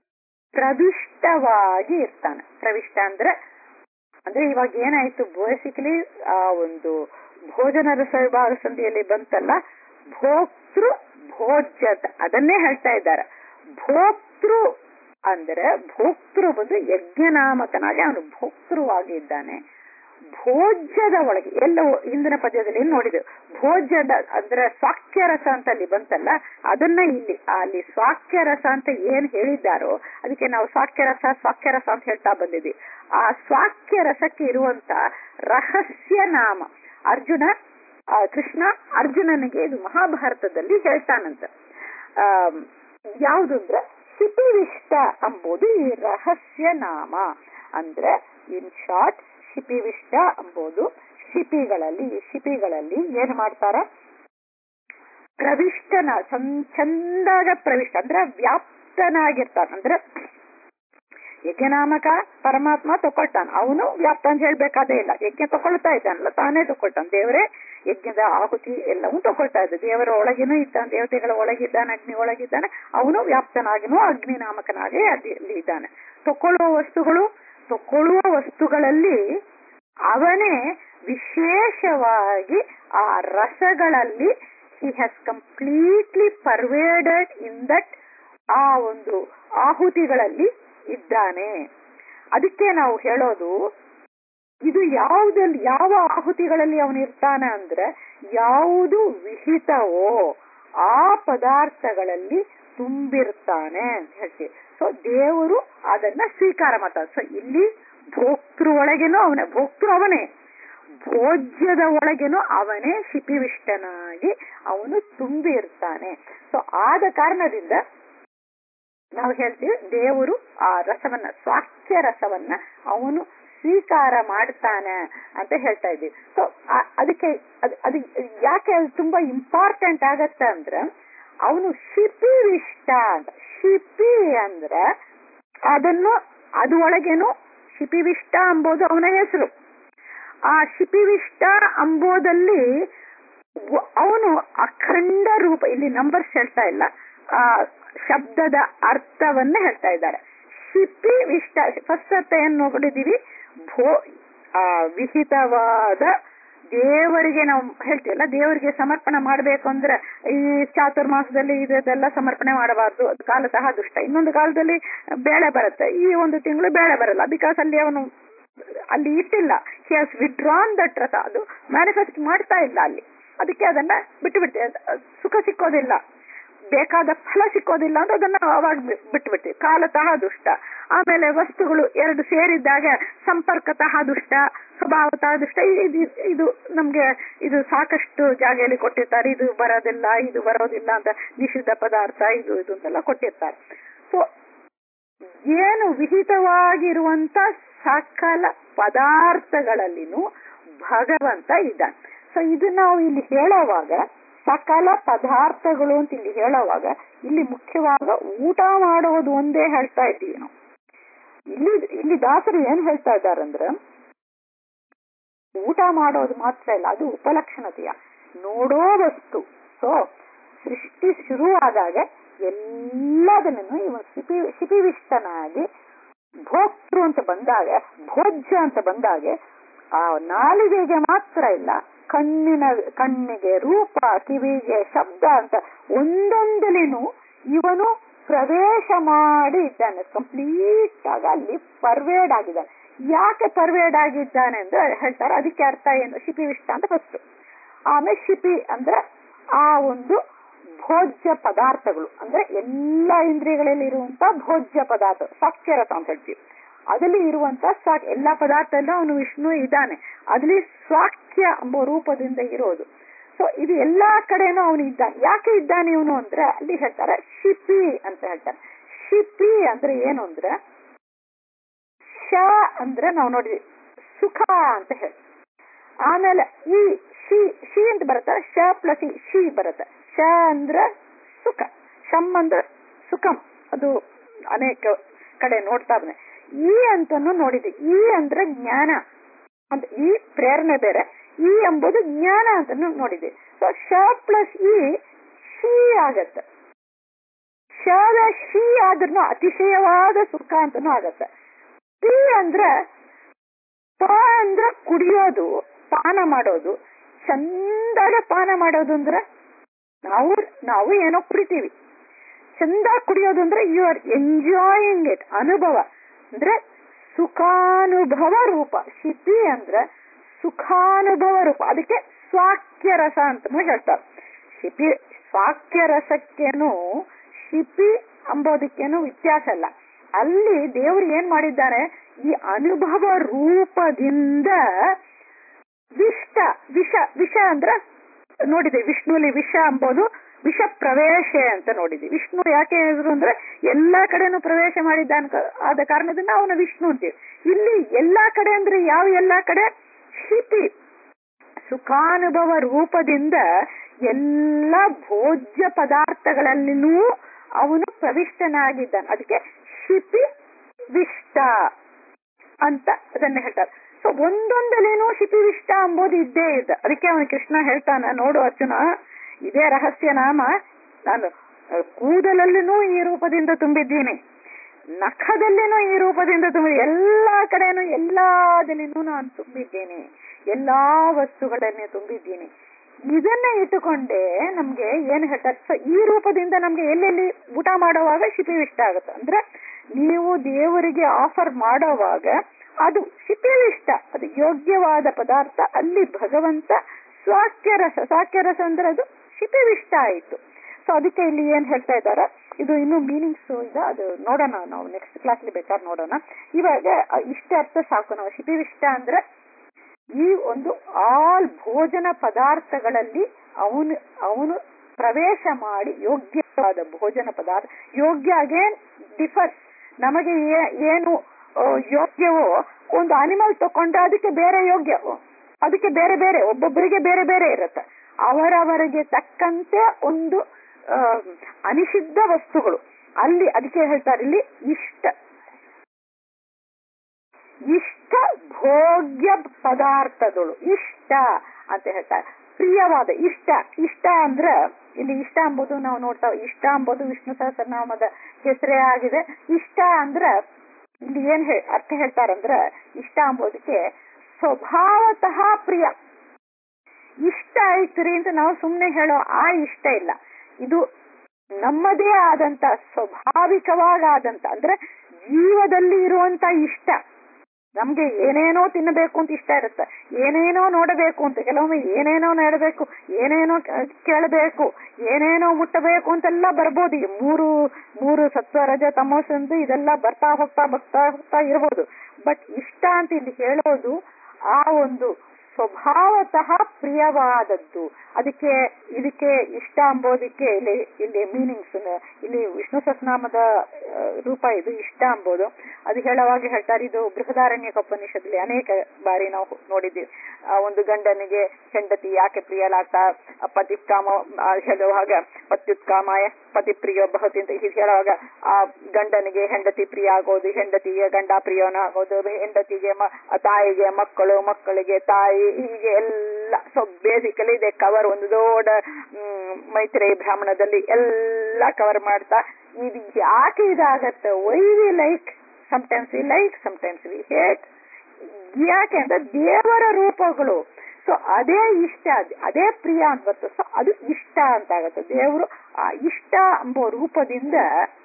ಪ್ರವಿಷ್ಟವಾಗಿ ಇರ್ತಾನೆ ಪ್ರವಿಷ್ಟ ಅಂದ್ರೆ ಅಂದ್ರೆ ಇವಾಗ ಏನಾಯ್ತು ಬೇಸಿಕಲಿ ಆ ಒಂದು ಭೋಜನ ರಸವಿಭಾಗ ಸಂಧಿಯಲ್ಲಿ ಬಂತಲ್ಲ ಭೋಕ್ತೃ ಭೋಜ್ಯ ಅದನ್ನೇ ಹೇಳ್ತಾ ಇದ್ದಾರೆ ಭೋಕ್ತೃ ಅಂದ್ರೆ ಭೋಕ್ತೃ ಬಂದು ಯಜ್ಞನಾಮಕನಾಗಿ ಅವನು ಭೋಕ್ತೃವಾಗಿದ್ದಾನೆ ಭೋಜ್ಯದ ಒಳಗೆ ಎಲ್ಲ ಹಿಂದಿನ ಪದ್ಯದಲ್ಲಿ ನೋಡಿದೆವು ಭೋಜ್ಯದ ಅಂದ್ರೆ ಸ್ವಾಕ್ಯ ರಸ ಅಂತ ಅಲ್ಲಿ ಬಂತಲ್ಲ ಅದನ್ನ ಇಲ್ಲಿ ಅಲ್ಲಿ ಸ್ವಾಕ್ಯ ರಸ ಅಂತ ಏನ್ ಹೇಳಿದ್ದಾರೋ ಅದಕ್ಕೆ ನಾವು ಸ್ವಾಕ್ಯ ರಸ ಸ್ವಾಕ್ಯ ರಸ ಅಂತ ಹೇಳ್ತಾ ಬಂದಿದ್ವಿ ಆ ಸ್ವಾಕ್ಯ ರಸಕ್ಕೆ ಇರುವಂತ ರಹಸ್ಯ ನಾಮ ಅರ್ಜುನ ಕೃಷ್ಣ ಅರ್ಜುನನಿಗೆ ಇದು ಮಹಾಭಾರತದಲ್ಲಿ ಹೇಳ್ತಾನಂತ ಆ ಯಾವುದು ಅಂದ್ರೆ ಶಿಪಿವಿಷ್ಟ ಎಂಬುದು ಈ ರಹಸ್ಯ ನಾಮ ಅಂದ್ರೆ ಇನ್ ಶಾರ್ಟ್ ಶಿಪಿವಿಷ್ಟ ಎಂಬುದು ಶಿಪಿಗಳಲ್ಲಿ ಶಿಪಿಗಳಲ್ಲಿ ಏನ್ ಮಾಡ್ತಾರ ಪ್ರವಿಷ್ಟನ ಚಂದಾಗ ಪ್ರವಿಷ್ಟ ಅಂದ್ರೆ ವ್ಯಾಪ್ತನಾಗಿರ್ತಾನ ಅಂದ್ರೆ ಯಜ್ಞನಾಮಕ ಪರಮಾತ್ಮ ತಕೊಳ್ತಾನ ಅವನು ವ್ಯಾಪ್ತ ಅಂತ ಹೇಳ್ಬೇಕಾದೇ ಇಲ್ಲ ಯಜ್ಞ ತಗೊಳ್ತಾ ಇದ್ದಾನಲ್ಲ ತಾನೇ ತಕೊಳ್ತಾನ ದೇವರೇ ಯಜ್ಞದ ಆಹುತಿ ಎಲ್ಲವೂ ತಗೊಳ್ತಾ ಇದ್ದ ದೇವರ ಒಳಗೇನೂ ಇದ್ದಾನೆ ದೇವತೆಗಳ ಒಳಗಿದ್ದಾನೆ ಅಗ್ನಿ ಒಳಗಿದ್ದಾನೆ ಅವನು ವ್ಯಾಪ್ತನಾಗಿನೂ ಅಗ್ನಿ ನಾಮಕನಾಗಿ ಅಲ್ಲಿ ಇದ್ದಾನೆ ತಕೊಳ್ಳುವ ವಸ್ತುಗಳು ತಕೊಳ್ಳುವ ವಸ್ತುಗಳಲ್ಲಿ ಅವನೇ ವಿಶೇಷವಾಗಿ ಆ ರಸಗಳಲ್ಲಿ he has completely pervaded in that ಆ ಒಂದು ಆಹುತಿಗಳಲ್ಲಿ ಇದ್ದಾನೆ ಅದಕ್ಕೆ ನಾವು ಹೇಳೋದು ಇದು ಯಾವುದಲ್ಲಿ ಯಾವ ಆಹುತಿಗಳಲ್ಲಿ ಅವನು ಇರ್ತಾನೆ ಅಂದ್ರೆ ಯಾವುದು ವಿಹಿತವೋ ಆ ಪದಾರ್ಥಗಳಲ್ಲಿ ತುಂಬಿರ್ತಾನೆ ಅಂತ ಹೇಳ್ತೀವಿ ಸೊ ದೇವರು ಅದನ್ನ ಸ್ವೀಕಾರ ಮಾಡ್ತಾನೆ ಸೊ ಇಲ್ಲಿ ಭೋಕ್ತೃ ಒಳಗೇನೋ ಅವನೇ ಭೋಕ್ತೃ ಅವನೇ ಭೋಜ್ಯದ ಒಳಗೇನೋ ಅವನೇ ಶಿಪಿವಿಷ್ಟನಾಗಿ ಅವನು ತುಂಬಿ ಇರ್ತಾನೆ ಸೊ ಆದ ಕಾರಣದಿಂದ ನಾವು ಹೇಳ್ತೀವಿ ದೇವರು ಆ ರಸವನ್ನ ಸ್ವಾಸ್ಥ್ಯ ರಸವನ್ನ ಅವನು ಸ್ವೀಕಾರ ಮಾಡ್ತಾನೆ ಅಂತ ಹೇಳ್ತಾ ಇದ್ದೀವಿ ಸೊ ಅದಕ್ಕೆ ಅದು ಯಾಕೆ ಅದು ತುಂಬಾ ಇಂಪಾರ್ಟೆಂಟ್ ಆಗತ್ತೆ ಅಂದ್ರೆ ಅವನು ಶಿಪಿವಿಷ್ಟ ಅಂತ ಶಿಪಿ ಅಂದ್ರೆ ಅದನ್ನು ಅದು ಒಳಗೇನು ಶಿಪಿವಿಷ್ಟ ಅಂಬೋದು ಅವನ ಹೆಸರು ಆ ಶಿಪಿವಿಷ್ಟ ಅಂಬೋದಲ್ಲಿ ಅವನು ಅಖಂಡ ರೂಪ ಇಲ್ಲಿ ನಂಬರ್ಸ್ ಹೇಳ್ತಾ ಇಲ್ಲ ಆ ಶಬ್ದದ ಅರ್ಥವನ್ನ ಹೇಳ್ತಾ ಇದ್ದಾರೆ ಶಿಪಿ ವಿಷ್ಟ ಫಸ್ಟ್ ಅರ್ಥ ಏನ್ ನೋಡಿದೀವಿ ಭೋ ಆ ವಿಹಿತವಾದ ದೇವರಿಗೆ ನಾವು ಹೇಳ್ತೀವಲ್ಲ ದೇವರಿಗೆ ಸಮರ್ಪಣೆ ಮಾಡಬೇಕು ಅಂದ್ರೆ ಈ ಚಾತುರ್ಮಾಸದಲ್ಲಿ ಇದೆಲ್ಲ ಸಮರ್ಪಣೆ ಮಾಡಬಾರ್ದು ಅದು ಕಾಲತಃ ದುಷ್ಟ ಇನ್ನೊಂದು ಕಾಲದಲ್ಲಿ ಬೇಳೆ ಬರುತ್ತೆ ಈ ಒಂದು ತಿಂಗಳು ಬೇಳೆ ಬರಲ್ಲ ಬಿಕಾಸ್ ಅಲ್ಲಿ ಅವನು ಅಲ್ಲಿ ಇಟ್ಟಿಲ್ಲ ಹಿ ಹಾಸ್ ವಿಡ್ರಾನ್ ದಟ್ ರಸ ಅದು ಮ್ಯಾನಿಫೆಸ್ಟ್ ಮಾಡ್ತಾ ಇಲ್ಲ ಅಲ್ಲಿ ಅದಕ್ಕೆ ಅದನ್ನ ಬಿಟ್ಟು ಬಿಡ್ತೀವಿ ಸುಖ ಸಿಕ್ಕೋದಿಲ್ಲ ಬೇಕಾದ ಫಲ ಸಿಕ್ಕೋದಿಲ್ಲ ಅಂತ ಅದನ್ನ ಅವಾಗ ಬಿಟ್ಬಿಡ್ತೀವಿ ಕಾಲತಃ ದುಷ್ಟ ಆಮೇಲೆ ವಸ್ತುಗಳು ಎರಡು ಸೇರಿದ್ದಾಗ ಸಂಪರ್ಕತಃ ದುಷ್ಟ ಸ್ವಭಾವತಃ ದುಷ್ಟ ಇದು ಇದು ನಮ್ಗೆ ಇದು ಸಾಕಷ್ಟು ಜಾಗೆಯಲ್ಲಿ ಕೊಟ್ಟಿರ್ತಾರೆ ಇದು ಬರೋದಿಲ್ಲ ಇದು ಬರೋದಿಲ್ಲ ಅಂತ ನಿಷಿದ್ಧ ಪದಾರ್ಥ ಇದು ಇದು ಅಂತೆಲ್ಲ ಕೊಟ್ಟಿರ್ತಾರೆ ಸೊ ಏನು ವಿಹಿತವಾಗಿರುವಂತ ಸಕಲ ಪದಾರ್ಥಗಳಲ್ಲಿನೂ ಭಗವಂತ ಇದ್ದಾನೆ ಸೊ ಇದು ನಾವು ಇಲ್ಲಿ ಹೇಳೋವಾಗ ಸಕಲ ಪದಾರ್ಥಗಳು ಅಂತ ಇಲ್ಲಿ ಹೇಳೋವಾಗ ಇಲ್ಲಿ ಮುಖ್ಯವಾಗ ಊಟ ಮಾಡೋದು ಒಂದೇ ಹೇಳ್ತಾ ಇದ್ದೀವಿ ನಾವು ಇಲ್ಲಿ ಇಲ್ಲಿ ದಾಸರು ಏನ್ ಹೇಳ್ತಾ ಇದ್ದಾರಂದ್ರೆ ಊಟ ಮಾಡೋದು ಮಾತ್ರ ಇಲ್ಲ ಅದು ಉಪಲಕ್ಷಣತೆಯ ನೋಡೋ ವಸ್ತು ಸೊ ಸೃಷ್ಟಿ ಶುರುವಾದಾಗ ಎಲ್ಲದನ್ನು ಇವನು ಶಿಪಿ ಶಿಪಿವಿಷ್ಟನಾಗಿ ಭೋಕ್ತೃ ಅಂತ ಬಂದಾಗ ಭೋಜ್ಯ ಅಂತ ಬಂದಾಗ ಆ ನಾಲಿಗೆಗೆ ಮಾತ್ರ ಇಲ್ಲ ಕಣ್ಣಿನ ಕಣ್ಣಿಗೆ ರೂಪ ಕಿವಿಗೆ ಶಬ್ದ ಅಂತ ಒಂದೊಂದಲಿನೂ ಇವನು ಪ್ರವೇಶ ಮಾಡಿ ಇದ್ದಾನೆ ಕಂಪ್ಲೀಟ್ ಆಗಿ ಅಲ್ಲಿ ಪರ್ವೇಡ್ ಆಗಿದ್ದಾನೆ ಯಾಕೆ ಪರ್ವೇಡ್ ಆಗಿದ್ದಾನೆ ಅಂದ್ರೆ ಹೇಳ್ತಾರೆ ಅದಕ್ಕೆ ಅರ್ಥ ಏನು ಶಿಪಿ ವಿಷ್ಟ ಅಂತ ಫಸ್ಟ್ ಆಮೇಲೆ ಶಿಪಿ ಅಂದ್ರೆ ಆ ಒಂದು ಭೋಜ್ಯ ಪದಾರ್ಥಗಳು ಅಂದ್ರೆ ಎಲ್ಲ ಇಂದ್ರಿಯಗಳಲ್ಲಿ ಇರುವಂತ ಭೋಜ್ಯ ಪದಾರ್ಥ ಸಾಕ್ಷ್ಯರಸ ಅಂತ ಹೇಳ್ತೀವಿ ಅದಲ್ಲಿ ಇರುವಂತ ಸಾಕ್ ಎಲ್ಲಾ ಪದಾರ್ಥದಲ್ಲೂ ಅವನು ವಿಷ್ಣು ಇದ್ದಾನೆ ಅದ್ರಲ್ಲಿ ಸ್ವಾಕ್ಯ ಎಂಬ ರೂಪದಿಂದ ಇರೋದು ಸೊ ಇದು ಎಲ್ಲಾ ಕಡೆನೂ ಅವನು ಇದ್ದಾನೆ ಯಾಕೆ ಇದ್ದಾನೆ ಇವನು ಅಂದ್ರೆ ಅಲ್ಲಿ ಹೇಳ್ತಾರೆ ಶಿಪಿ ಅಂತ ಹೇಳ್ತಾರೆ ಶಿಪಿ ಅಂದ್ರೆ ಏನು ಅಂದ್ರೆ ಶ ಅಂದ್ರೆ ನಾವು ನೋಡಿದ್ವಿ ಸುಖ ಅಂತ ಹೇಳಿ ಆಮೇಲೆ ಈ ಶಿ ಶಿ ಅಂತ ಬರುತ್ತೆ ಶ ಪ್ಲಸ್ ಇ ಶಿ ಬರುತ್ತೆ ಶ ಅಂದ್ರೆ ಸುಖ ಶಮ್ ಅಂದ್ರೆ ಸುಖಂ ಅದು ಅನೇಕ ಕಡೆ ನೋಡ್ತಾ ಬಂದೆ ಈ ಅಂತನೂ ನೋಡಿದ್ವಿ ಈ ಅಂದ್ರೆ ಜ್ಞಾನ ಅಂತ ಈ ಪ್ರೇರಣೆ ಬೇರೆ ಈ ಎಂಬುದು ಜ್ಞಾನ ಅಂತ ನೋಡಿದ್ವಿ ಸೊ ಶ ಪ್ಲಸ್ ಇ ಶಿ ಆಗತ್ತೆ ಶದ ಶಿ ಆದ್ರೂ ಅತಿಶಯವಾದ ಸುಖ ಅಂತನೂ ಆಗತ್ತೆ ಪಿ ಅಂದ್ರೆ ಪ ಅಂದ್ರ ಕುಡಿಯೋದು ಪಾನ ಮಾಡೋದು ಚಂದಾಗ ಪಾನ ಮಾಡೋದು ಅಂದ್ರೆ ನಾವು ನಾವು ಏನೋ ಕುಡಿತೀವಿ ಚಂದ ಕುಡಿಯೋದು ಅಂದ್ರೆ ಯು ಆರ್ ಎಂಜಾಯಿಂಗ್ ಇಟ್ ಅನುಭವ ಅಂದ್ರೆ ಸುಖಾನುಭವ ರೂಪ ಶಿಪಿ ಅಂದ್ರೆ ಸುಖಾನುಭವ ರೂಪ ಅದಕ್ಕೆ ಸ್ವಾಕ್ಯ ರಸ ಅಂತನೂ ಹೇಳ್ತಾರೆ ಶಿಪಿ ಸ್ವಾಕ್ಯ ರಸಕ್ಕೇನು ಶಿಪಿ ಅಂಬೋದಕ್ಕೇನು ವ್ಯತ್ಯಾಸ ಇಲ್ಲ ಅಲ್ಲಿ ದೇವರು ಏನ್ ಮಾಡಿದ್ದಾರೆ ಈ ಅನುಭವ ರೂಪದಿಂದ ವಿಷ್ಟ ವಿಷ ವಿಷ ಅಂದ್ರ ನೋಡಿದೆ ವಿಷ್ಣುಲಿ ವಿಷ ಅಂಬೋದು ವಿಷ ಪ್ರವೇಶ ಅಂತ ನೋಡಿದ್ವಿ ವಿಷ್ಣು ಯಾಕೆ ಹೇಳಿದ್ರು ಅಂದ್ರೆ ಎಲ್ಲಾ ಕಡೆನೂ ಪ್ರವೇಶ ಮಾಡಿದ್ದ ಆದ ಕಾರಣದಿಂದ ಅವನ ವಿಷ್ಣು ಅಂತೀವಿ ಇಲ್ಲಿ ಎಲ್ಲಾ ಕಡೆ ಅಂದ್ರೆ ಯಾವ ಎಲ್ಲಾ ಕಡೆ ಶಿಪಿ ಸುಖಾನುಭವ ರೂಪದಿಂದ ಎಲ್ಲ ಭೋಜ್ಯ ಪದಾರ್ಥಗಳಲ್ಲಿನೂ ಅವನು ಪ್ರವಿಷ್ಟನಾಗಿದ್ದಾನೆ ಅದಕ್ಕೆ ಶಿಪಿ ವಿಷ್ಟ ಅಂತ ಅದನ್ನ ಹೇಳ್ತಾರೆ ಸೊ ಒಂದೊಂದಲೇನೂ ಶಿಪಿವಿಷ್ಟ ಅಂಬೋದು ಇದ್ದೇ ಇದೆ ಅದಕ್ಕೆ ಅವನು ಕೃಷ್ಣ ಹೇಳ್ತಾನ ನೋಡು ಅರ್ಜುನ ಇದೇ ರಹಸ್ಯ ನಾಮ ನಾನು ಕೂದಲಲ್ಲಿನೂ ಈ ರೂಪದಿಂದ ತುಂಬಿದ್ದೀನಿ ನಖದಲ್ಲಿನೂ ಈ ರೂಪದಿಂದ ತುಂಬಿ ಎಲ್ಲಾ ಕಡೆನೂ ಎಲ್ಲಾದಲ್ಲಿನೂ ನಾನು ತುಂಬಿದ್ದೇನೆ ಎಲ್ಲಾ ವಸ್ತುಗಳನ್ನೇ ತುಂಬಿದ್ದೀನಿ ಇದನ್ನ ಇಟ್ಟುಕೊಂಡೆ ನಮ್ಗೆ ಏನ್ ಹೇಳ್ತಾರೆ ಸೊ ಈ ರೂಪದಿಂದ ನಮ್ಗೆ ಎಲ್ಲೆಲ್ಲಿ ಊಟ ಮಾಡುವಾಗ ಶಿಪಿವಿಷ್ಟ ಆಗುತ್ತೆ ಅಂದ್ರೆ ನೀವು ದೇವರಿಗೆ ಆಫರ್ ಮಾಡೋವಾಗ ಅದು ಶಿಪಿವಿಷ್ಟ ಅದು ಯೋಗ್ಯವಾದ ಪದಾರ್ಥ ಅಲ್ಲಿ ಭಗವಂತ ಸ್ವಾಕ್ಯರಸ ಸ್ವಾಕ್ಯರಸ ಅಂದ್ರೆ ಅದು ಶಿಪಿವಿಷ್ಟ ಆಯಿತು ಸೊ ಅದಕ್ಕೆ ಇಲ್ಲಿ ಏನ್ ಹೇಳ್ತಾ ಇದ್ದಾರೆ ಇದು ಇನ್ನೂ ಮೀನಿಂಗ್ಸ್ ಇದೆ ಅದು ನೋಡೋಣ ನಾವು ನೆಕ್ಸ್ಟ್ ಕ್ಲಾಸ್ಲಿ ಬೇಕಾದ್ರೆ ನೋಡೋಣ ಇವಾಗ ಇಷ್ಟ ಅರ್ಥ ಸಾಕು ನಾವು ಶಿಪಿವಿಷ್ಟ ಅಂದ್ರೆ ಈ ಒಂದು ಆಲ್ ಭೋಜನ ಪದಾರ್ಥಗಳಲ್ಲಿ ಅವನು ಅವನು ಪ್ರವೇಶ ಮಾಡಿ ಯೋಗ್ಯವಾದ ಭೋಜನ ಪದಾರ್ಥ ಯೋಗ್ಯ ಅಗೇನ್ ಡಿಫರ್ಸ್ ನಮಗೆ ಏನು ಯೋಗ್ಯವೋ ಒಂದು ಅನಿಮಲ್ ತಕೊಂಡ್ರೆ ಅದಕ್ಕೆ ಬೇರೆ ಯೋಗ್ಯವೋ ಅದಕ್ಕೆ ಬೇರೆ ಬೇರೆ ಒಬ್ಬೊಬ್ಬರಿಗೆ ಬೇರೆ ಬೇರೆ ಇರುತ್ತೆ ಅವರವರಿಗೆ ತಕ್ಕಂತೆ ಒಂದು ಅನಿಷಿದ್ಧ ವಸ್ತುಗಳು ಅಲ್ಲಿ ಅದಕ್ಕೆ ಹೇಳ್ತಾರೆ ಇಲ್ಲಿ ಇಷ್ಟ ಇಷ್ಟ ಭೋಗ್ಯ ಪದಾರ್ಥಗಳು ಇಷ್ಟ ಅಂತ ಹೇಳ್ತಾರೆ ಪ್ರಿಯವಾದ ಇಷ್ಟ ಇಷ್ಟ ಅಂದ್ರ ಇಲ್ಲಿ ಇಷ್ಟ ಅಂಬುದು ನಾವು ನೋಡ್ತಾವ ಇಷ್ಟ ಅಂಬುದು ವಿಷ್ಣು ಸಹಸ್ರನಾಮದ ಹೆಸರೇ ಆಗಿದೆ ಇಷ್ಟ ಅಂದ್ರ ಇಲ್ಲಿ ಏನ್ ಅರ್ಥ ಹೇಳ್ತಾರಂದ್ರ ಇಷ್ಟ ಅಂಬೋದಕ್ಕೆ ಸ್ವಭಾವತಃ ಪ್ರಿಯ ಇಷ್ಟ ಆಯ್ತು ಅಂತ ನಾವು ಸುಮ್ಮನೆ ಹೇಳೋ ಆ ಇಷ್ಟ ಇಲ್ಲ ಇದು ನಮ್ಮದೇ ಆದಂತ ಸ್ವಾಭಾವಿಕವಾದಂತ ಅಂದ್ರೆ ಜೀವದಲ್ಲಿ ಇರುವಂತ ಇಷ್ಟ ನಮ್ಗೆ ಏನೇನೋ ತಿನ್ನಬೇಕು ಅಂತ ಇಷ್ಟ ಇರುತ್ತೆ ಏನೇನೋ ನೋಡಬೇಕು ಅಂತ ಕೆಲವೊಮ್ಮೆ ಏನೇನೋ ನೋಡಬೇಕು ಏನೇನೋ ಕೇಳಬೇಕು ಏನೇನೋ ಮುಟ್ಟಬೇಕು ಅಂತೆಲ್ಲ ಬರ್ಬೋದು ಈ ಮೂರು ಮೂರು ಸತ್ವ ರಜ ತಮೋಸಂದು ಇದೆಲ್ಲ ಬರ್ತಾ ಹೋಗ್ತಾ ಬರ್ತಾ ಹೋಗ್ತಾ ಇರ್ಬೋದು ಬಟ್ ಇಷ್ಟ ಅಂತ ಇಲ್ಲಿ ಹೇಳೋದು ಆ ಒಂದು ಸ್ವಭಾವತಃ ಪ್ರಿಯವಾದದ್ದು ಅದಕ್ಕೆ ಇದಕ್ಕೆ ಇಷ್ಟ ಅಂಬೋದಕ್ಕೆ ಇಲ್ಲಿ ಇಲ್ಲಿ ಮೀನಿಂಗ್ಸ್ ಇಲ್ಲಿ ವಿಷ್ಣು ಸಹಸ್ರನಾಮದ ರೂಪ ಇದು ಇಷ್ಟ ಅಂಬೋದು ಅದು ಹೇಳುವಾಗ ಹೇಳ್ತಾರೆ ಇದು ಬೃಹದಾರಣ್ಯ ಉಪನಿಷದಲ್ಲಿ ಅನೇಕ ಬಾರಿ ನಾವು ನೋಡಿದ್ದೀವಿ ಒಂದು ಗಂಡನಿಗೆ ಹೆಂಡತಿ ಯಾಕೆ ಪ್ರಿಯಲಾಗ್ತಾ ಪತಿಕಾಮ ಹೇಳುವಾಗ ಪತ್ಯುತ್ಕಾಮಾಯ ಪತಿ ಪ್ರಿಯ ಬಹುತಿ ಅಂತ ಹೀಗೆ ಹೇಳುವಾಗ ಆ ಗಂಡನಿಗೆ ಹೆಂಡತಿ ಪ್ರಿಯ ಆಗೋದು ಹೆಂಡತಿಗೆ ಗಂಡ ಪ್ರಿಯನ ಆಗೋದು ಹೆಂಡತಿಗೆ ತಾಯಿಗೆ ಮಕ್ಕಳು ಮಕ್ಕಳಿಗೆ ತಾಯಿ ಹೀಗೆ ಎಲ್ಲ ಸೊ ಬೇಸಿಕಲಿ ಇದೆ ಕವರ್ ಒಂದು ದೊಡ್ಡ ಮೈತ್ರಿ ಬ್ರಾಹ್ಮಣದಲ್ಲಿ ಎಲ್ಲ ಕವರ್ ಮಾಡ್ತಾ ಇದು ಯಾಕೆ ಇದಾಗತ್ತೆ why we like sometimes we like sometimes we hate ಯಾಕೆ ಅಂದ್ರೆ ದೇವರ ರೂಪಗಳು ಸೊ ಅದೇ ಇಷ್ಟ ಅದೇ ಪ್ರಿಯ ಅಂತ ಬರ್ತದೆ ಸೊ ಅದು ಇಷ್ಟ ಅಂತ ಆಗತ್ತೆ ದೇವರು ಆ ಇಷ್ಟ ಎಂಬ ರೂಪದಿಂದ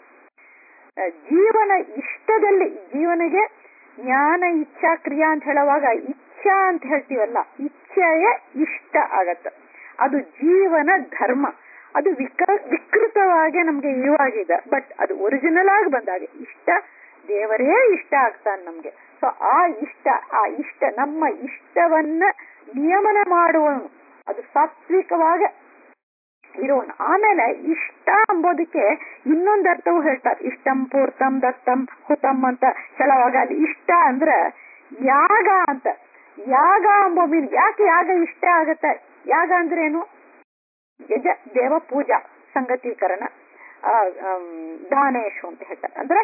ಜೀವನ ಇಷ್ಟದಲ್ಲಿ ಜೀವನಿಗೆ ಜ್ಞಾನ ಇಚ್ಛಾ ಕ್ರಿಯಾ ಅಂತ ಹೇಳುವಾಗ ಇಚ್ಛಾ ಅಂತ ಹೇಳ್ತೀವಲ್ಲ ಇಚ್ಛೆಯೇ ಇಷ್ಟ ಆಗತ್ತ ಅದು ಜೀವನ ಧರ್ಮ ಅದು ವಿಕ ವಿಕೃತವಾಗಿ ನಮ್ಗೆ ಇವಾಗಿದೆ ಬಟ್ ಅದು ಒರಿಜಿನಲ್ ಆಗಿ ಬಂದಾಗ ಇಷ್ಟ ದೇವರೇ ಇಷ್ಟ ಆಗ್ತಾನೆ ನಮ್ಗೆ ಸೊ ಆ ಇಷ್ಟ ಆ ಇಷ್ಟ ನಮ್ಮ ಇಷ್ಟವನ್ನ ನಿಯಮನ ಮಾಡುವವನು ಅದು ಸಾತ್ವಿಕವಾಗ ಇರೋನು ಆಮೇಲೆ ಇಷ್ಟ ಅಂಬೋದಕ್ಕೆ ಇನ್ನೊಂದು ಅರ್ಥವು ಹೇಳ್ತಾರೆ ಇಷ್ಟಂ ಪೂರ್ತಂ ದತ್ತಂ ಹುತಂ ಅಂತ ಹೇಳುವಾಗ ಅಲ್ಲಿ ಇಷ್ಟ ಅಂದ್ರೆ ಯಾಗ ಅಂತ ಯಾಗ ಅಂಬೋ ಮೀನ್ ಯಾಕೆ ಯಾಗ ಇಷ್ಟ ಆಗತ್ತೆ ಯಾಗ ಅಂದ್ರೆ ಏನು ಯಜ ದೇವ ಪೂಜಾ ಸಂಗತೀಕರಣ ಆ, ಆಮ್, ದಾನೇಶು ಅಂತ ಹೇಳ್ತಾರೆ ಅಂದ್ರೆ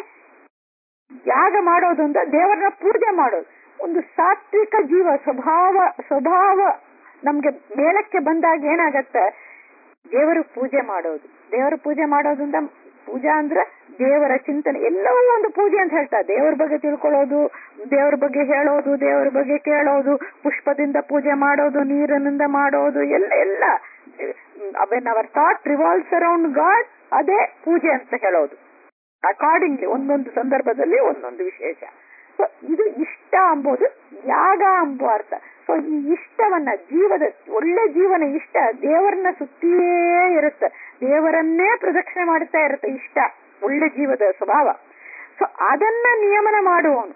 ಯಾಗ ಮಾಡೋದು ಅಂತ ದೇವರನ್ನ ಪೂಜೆ ಮಾಡೋದು ಒಂದು ಸಾತ್ವಿಕ ಜೀವ ಸ್ವಭಾವ ಸ್ವಭಾವ ನಮ್ಗೆ ಮೇಲಕ್ಕೆ ಬಂದಾಗ ಏನಾಗತ್ತೆ ದೇವರ ಪೂಜೆ ಮಾಡೋದು ದೇವರ ಪೂಜೆ ಮಾಡೋದ್ರಿಂದ ಪೂಜಾ ಅಂದ್ರೆ ದೇವರ ಚಿಂತನೆ ಎಲ್ಲವೂ ಒಂದು ಪೂಜೆ ಅಂತ ಹೇಳ್ತಾರೆ ದೇವರ ಬಗ್ಗೆ ತಿಳ್ಕೊಳ್ಳೋದು ದೇವರ ಬಗ್ಗೆ ಹೇಳೋದು ದೇವರ ಬಗ್ಗೆ ಕೇಳೋದು ಪುಷ್ಪದಿಂದ ಪೂಜೆ ಮಾಡೋದು ನೀರಿನಿಂದ ಮಾಡೋದು ಎಲ್ಲ ಎಲ್ಲ when our thought revolves around God ಅದೇ ಪೂಜೆ ಅಂತ ಹೇಳೋದು ಅಕಾರ್ಡಿಂಗ್ಲಿ ಒಂದೊಂದು ಸಂದರ್ಭದಲ್ಲಿ ಒಂದೊಂದು ವಿಶೇಷ ಸೊ ಇದು ಇಷ್ಟ ಅಂಬೋದು ಯಾಗ ಅಂಬೋ ಅರ್ಥ ಸೊ ಈ ಇಷ್ಟವನ್ನ ಜೀವದ ಒಳ್ಳೆ ಜೀವನ ಇಷ್ಟ ದೇವರನ್ನ ಸುತ್ತಿಯೇ ಇರುತ್ತೆ ದೇವರನ್ನೇ ಪ್ರದಕ್ಷಿಣೆ ಮಾಡ್ತಾ ಇರುತ್ತೆ ಇಷ್ಟ ಒಳ್ಳೆ ಜೀವದ ಸ್ವಭಾವ ಸೊ ಅದನ್ನ ನಿಯಮನ ಮಾಡುವವನು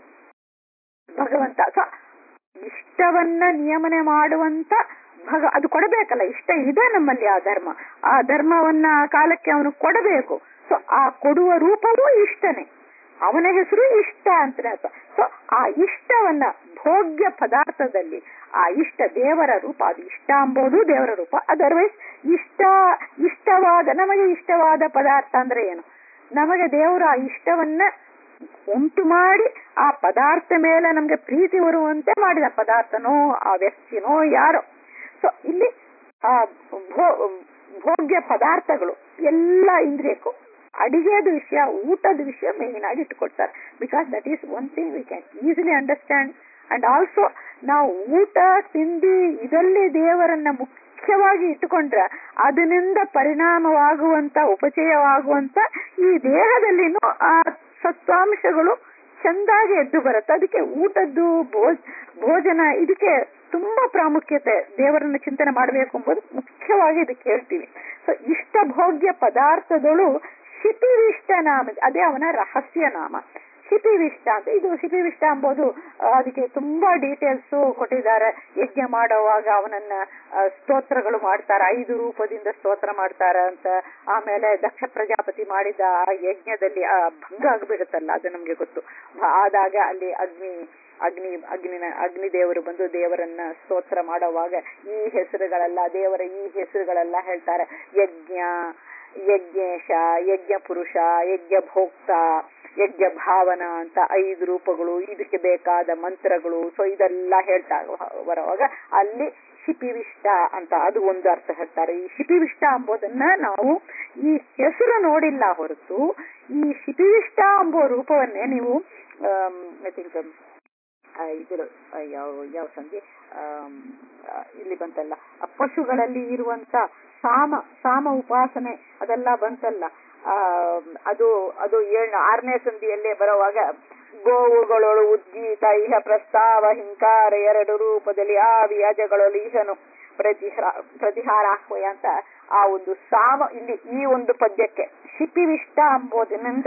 ಭಗವಂತ ಸೊ ಇಷ್ಟವನ್ನ ನಿಯಮನೆ ಮಾಡುವಂತ ಭಗ ಅದು ಕೊಡಬೇಕಲ್ಲ ಇಷ್ಟ ಇದೆ ನಮ್ಮಲ್ಲಿ ಆ ಧರ್ಮ ಆ ಧರ್ಮವನ್ನ ಆ ಕಾಲಕ್ಕೆ ಅವನು ಕೊಡಬೇಕು ಸೊ ಆ ಕೊಡುವ ರೂಪವೂ ಇಷ್ಟನೇ ಅವನ ಹೆಸರು ಇಷ್ಟ ಅಂತಾನೆ ಅರ್ಥ ಸೊ ಆ ಇಷ್ಟವನ್ನ ಭೋಗ್ಯ ಪದಾರ್ಥದಲ್ಲಿ ಆ ಇಷ್ಟ ದೇವರ ರೂಪ ಅದು ಇಷ್ಟ ಅಂಬೋದು ದೇವರ ರೂಪ ಅದರ್ವೈಸ್ ಇಷ್ಟ ಇಷ್ಟವಾದ ನಮಗೆ ಇಷ್ಟವಾದ ಪದಾರ್ಥ ಅಂದ್ರೆ ಏನು ನಮಗೆ ದೇವರು ಆ ಇಷ್ಟವನ್ನ ಉಂಟು ಮಾಡಿ ಆ ಪದಾರ್ಥ ಮೇಲೆ ನಮ್ಗೆ ಪ್ರೀತಿ ಬರುವಂತೆ ಮಾಡಿದ ಪದಾರ್ಥನೋ ಆ ವ್ಯಕ್ತಿನೋ ಯಾರೋ ಸೊ ಇಲ್ಲಿ ಆ ಭೋ- ಭೋಗ್ಯ ಪದಾರ್ಥಗಳು ಎಲ್ಲ ಇಂದ್ರಿಯಕ್ಕೂ ಅಡಿಗೆದ ವಿಷಯ ಊಟದ ವಿಷಯ ಮೇನ್ ಆಗಿ ಇಟ್ಕೊಳ್ತಾರೆ because that is one thing we can easily understand and also ನಾವು ಊಟ ತಿಂಡಿ ಇದರಲ್ಲಿ ದೇವರನ್ನ ಮುಖ್ಯವಾಗಿ ಇಟ್ಟುಕೊಂಡ್ರೆ ಅದರಿಂದ ಪರಿಣಾಮವಾಗುವಂತ ಉಪಚಯವಾಗುವಂತ ಈ ದೇಹದಲ್ಲಿನೂ ಆ ಸತ್ವಾಂಶಗಳು ಚೆಂದಾಗಿ ಎದ್ದು ಬರುತ್ತೆ ಅದಕ್ಕೆ ಊಟದ್ದು ಭೋಜ ಭೋಜನ ಇದಕ್ಕೆ ತುಂಬಾ ಪ್ರಾಮುಖ್ಯತೆ ದೇವರನ್ನ ಚಿಂತನೆ ಮಾಡಬೇಕು ಎಂಬುದು ಮುಖ್ಯವಾಗಿ ಇದಕ್ಕೆ ಹೇಳ್ತೀವಿ ಸೊ ಇಷ್ಟ ಭೋಗ್ಯ ಪದಾರ್ಥಗಳು ಶಿಪಿವಿಷ್ಟ ನಾಮ ಅದೇ ಅವನ ರಹಸ್ಯ ನಾಮ ಶಿಪಿವಿಷ್ಟ ಅಂತ ಇದು ಶಿಪಿವಿಷ್ಟ ಎಂಬುದು ಆ, ಅದಕ್ಕೆ ತುಂಬಾ ಡೀಟೇಲ್ಸ್ ಕೊಟ್ಟಿದ್ದಾರೆ ಯಜ್ಞ ಮಾಡುವಾಗ ಅವನನ್ನ ಆ, ಸ್ತೋತ್ರಗಳು ಮಾಡ್ತಾರೆ ಐದು ರೂಪದಿಂದ ಸ್ತೋತ್ರ ಮಾಡ್ತಾರೆ ಅಂತ ಆಮೇಲೆ ದಕ್ಷ ಪ್ರಜಾಪತಿ ಮಾಡಿದ ಆ ಯಜ್ಞದಲ್ಲಿ ಆ ಭಂಗ ಆಗ್ಬಿಡುತ್ತಲ್ಲ ಅದು ನಮ್ಗೆ ಗೊತ್ತು ಆದಾಗ ಅಲ್ಲಿ ಅಗ್ನಿ ಅಗ್ನಿ ಅಗ್ನಿನ ಅಗ್ನಿ ದೇವರು ಬಂದು ದೇವರನ್ನ ಸ್ತೋತ್ರ ಮಾಡುವಾಗ ಈ ಹೆಸರುಗಳೆಲ್ಲ ದೇವರ ಈ ಹೆಸರುಗಳೆಲ್ಲ ಹೇಳ್ತಾರೆ ಯಜ್ಞ ಯಜ್ಞೇಶ ಯಜ್ಞ ಪುರುಷ ಯಜ್ಞ ಭೋಕ್ತ ಯಜ್ಞ ಭಾವನ ಅಂತ ಐದು ರೂಪಗಳು ಇದಕ್ಕೆ ಬೇಕಾದ ಮಂತ್ರಗಳು ಸೊ ಇದೆಲ್ಲ ಹೇಳ್ತಾ ಬರುವಾಗ ಅಲ್ಲಿ ಶಿಪಿವಿಷ್ಟ ಅಂತ ಅದು ಒಂದು ಅರ್ಥ ಹೇಳ್ತಾರೆ ಈ ಶಿಪಿವಿಷ್ಟ ಎಂಬುದನ್ನ ನಾವು ಈ ಹೆಸರು ನೋಡಿಲ್ಲ ಹೊರತು ಈ ಶಿಪಿವಿಷ್ಟ ಎಂಬುವ ರೂಪವನ್ನೇ ನೀವು ಐ ಥಿಂಕ್ ಇದು ಯಾವ ಯಾವ ಸಂಧಿ ಆಮ್, ಆ, ಇಲ್ಲಿ ಬಂತಲ್ಲ ಆ ಪಶುಗಳಲ್ಲಿ ಇರುವಂತ ಸಾಮ ಸಾಮ ಉಪಾಸನೆ ಅದೆಲ್ಲ ಬಂತಲ್ಲ ಆ ಅದು ಅದು ಏಳ್ ಆರನೇ ಸಂಧಿಯಲ್ಲೇ ಬರುವಾಗ ಗೋವುಗಳೊಳು ಉದ್ಗೀತ ಇಹ ಪ್ರಸ್ತಾವ ಹಿಂಕಾರ ಎರಡು ರೂಪದಲ್ಲಿ ಆವಿ ಅಜಗಳೊಳು ಇಹನು ಪ್ರತಿಹಾರ ಪ್ರತಿಹಾರಾಹ್ವಯ ಅಂತ ಆ ಒಂದು ಸಾಮ ಇಲ್ಲಿ ಈ ಒಂದು ಪದ್ಯಕ್ಕೆ ಶಿಪಿವಿಷ್ಟ ಎಂಬುದರಿಂದ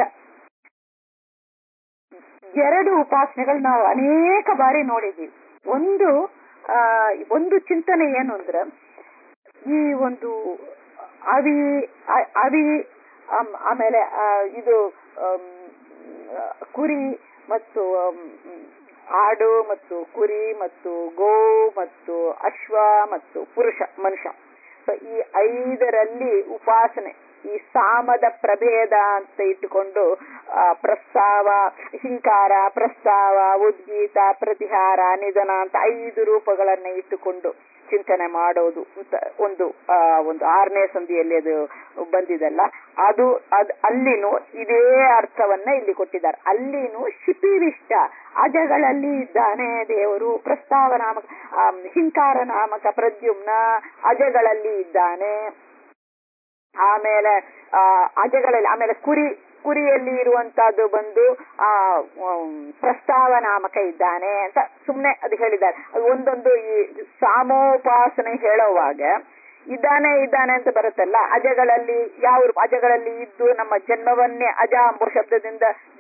ಎರಡು ಉಪಾಸನೆಗಳು ನಾವು ಅನೇಕ ಬಾರಿ ನೋಡಿದ್ದೀವಿ ಒಂದು ಆ ಒಂದು ಚಿಂತನೆ ಏನು ಅಂದ್ರೆ ಈ ಒಂದು ಅವಿ ಅ- ಅವಿ ಆಮ್- ಆಮೇಲೆ ಆ, ಇದು ಆಮ್, ಆ, ಕುರಿ ಮತ್ತು ಆಮ್, ಆಡು ಮತ್ತು ಕುರಿ ಮತ್ತು ಗೋ ಮತ್ತು ಅಶ್ವ ಮತ್ತು ಪುರುಷ ಮನುಷ್ಯ ಸೊ ಈ ಐದರಲ್ಲಿ ಉಪಾಸನೆ ಈ ಸಾಮದ ಪ್ರಭೇದ ಅಂತ ಇಟ್ಟುಕೊಂಡು ಆ, ಪ್ರಸ್ತಾವ ಹಿಂಕಾರ ಪ್ರಸ್ತಾವ ಉದ್ಗೀತ ಪ್ರತಿಹಾರ ನಿಧನ ಅಂತ ಐದು ರೂಪಗಳನ್ನ ಇಟ್ಟುಕೊಂಡು ಚಿಂತನೆ ಮಾಡೋದು ಅಂತ ಒಂದು ಆ, ಒಂದು ಆರನೇ ಸಂಧಿಯಲ್ಲಿ ಅದು ಬಂದಿದಲ್ಲ ಅದು ಅದ್ ಅಲ್ಲಿನೂ ಇದೇ ಅರ್ಥವನ್ನ ಇಲ್ಲಿ ಕೊಟ್ಟಿದ್ದಾರೆ ಅಲ್ಲಿನೂ ಶಿಪಿವಿಷ್ಟ ಅಜಗಳಲ್ಲಿ ಇದ್ದಾನೆ ದೇವರು ಪ್ರಸ್ತಾವ ನಾಮಕ ಆಮ್, ಹಿಂಕಾರ ನಾಮಕ ಪ್ರದ್ಯುಮ್ನ ಅಜಗಳಲ್ಲಿ ಇದ್ದಾನೆ ಆಮೇಲೆ ಆ ಅಜಗಳಲ್ಲಿ ಆಮೇಲೆ ಕುರಿ ಕುರಿಯಲ್ಲಿ ಇರುವಂತಹದ್ದು ಬಂದು ಆ ಉಮ್, ಪ್ರಸ್ತಾವ ನಾಮಕ ಇದ್ದಾನೆ ಅಂತ ಸುಮ್ನೆ ಅದು ಹೇಳಿದ್ದಾರೆ ಅದು ಒಂದೊಂದು ಈ ಸಾಮೋಪಾಸನೆ ಹೇಳುವಾಗ ಇದ್ದಾನೆ ಇದ್ದಾನೆ ಅಂತ ಬರುತ್ತಲ್ಲ ಅಜಗಳಲ್ಲಿ ಯಾವ ರೂಪ- ಅಜಗಳಲ್ಲಿ ಇದ್ದು ನಮ್ಮ ಜನ್ಮವನ್ನೇ ಅಜ ಎಂಬ ಶಬ್ದದಿಂದ ಜ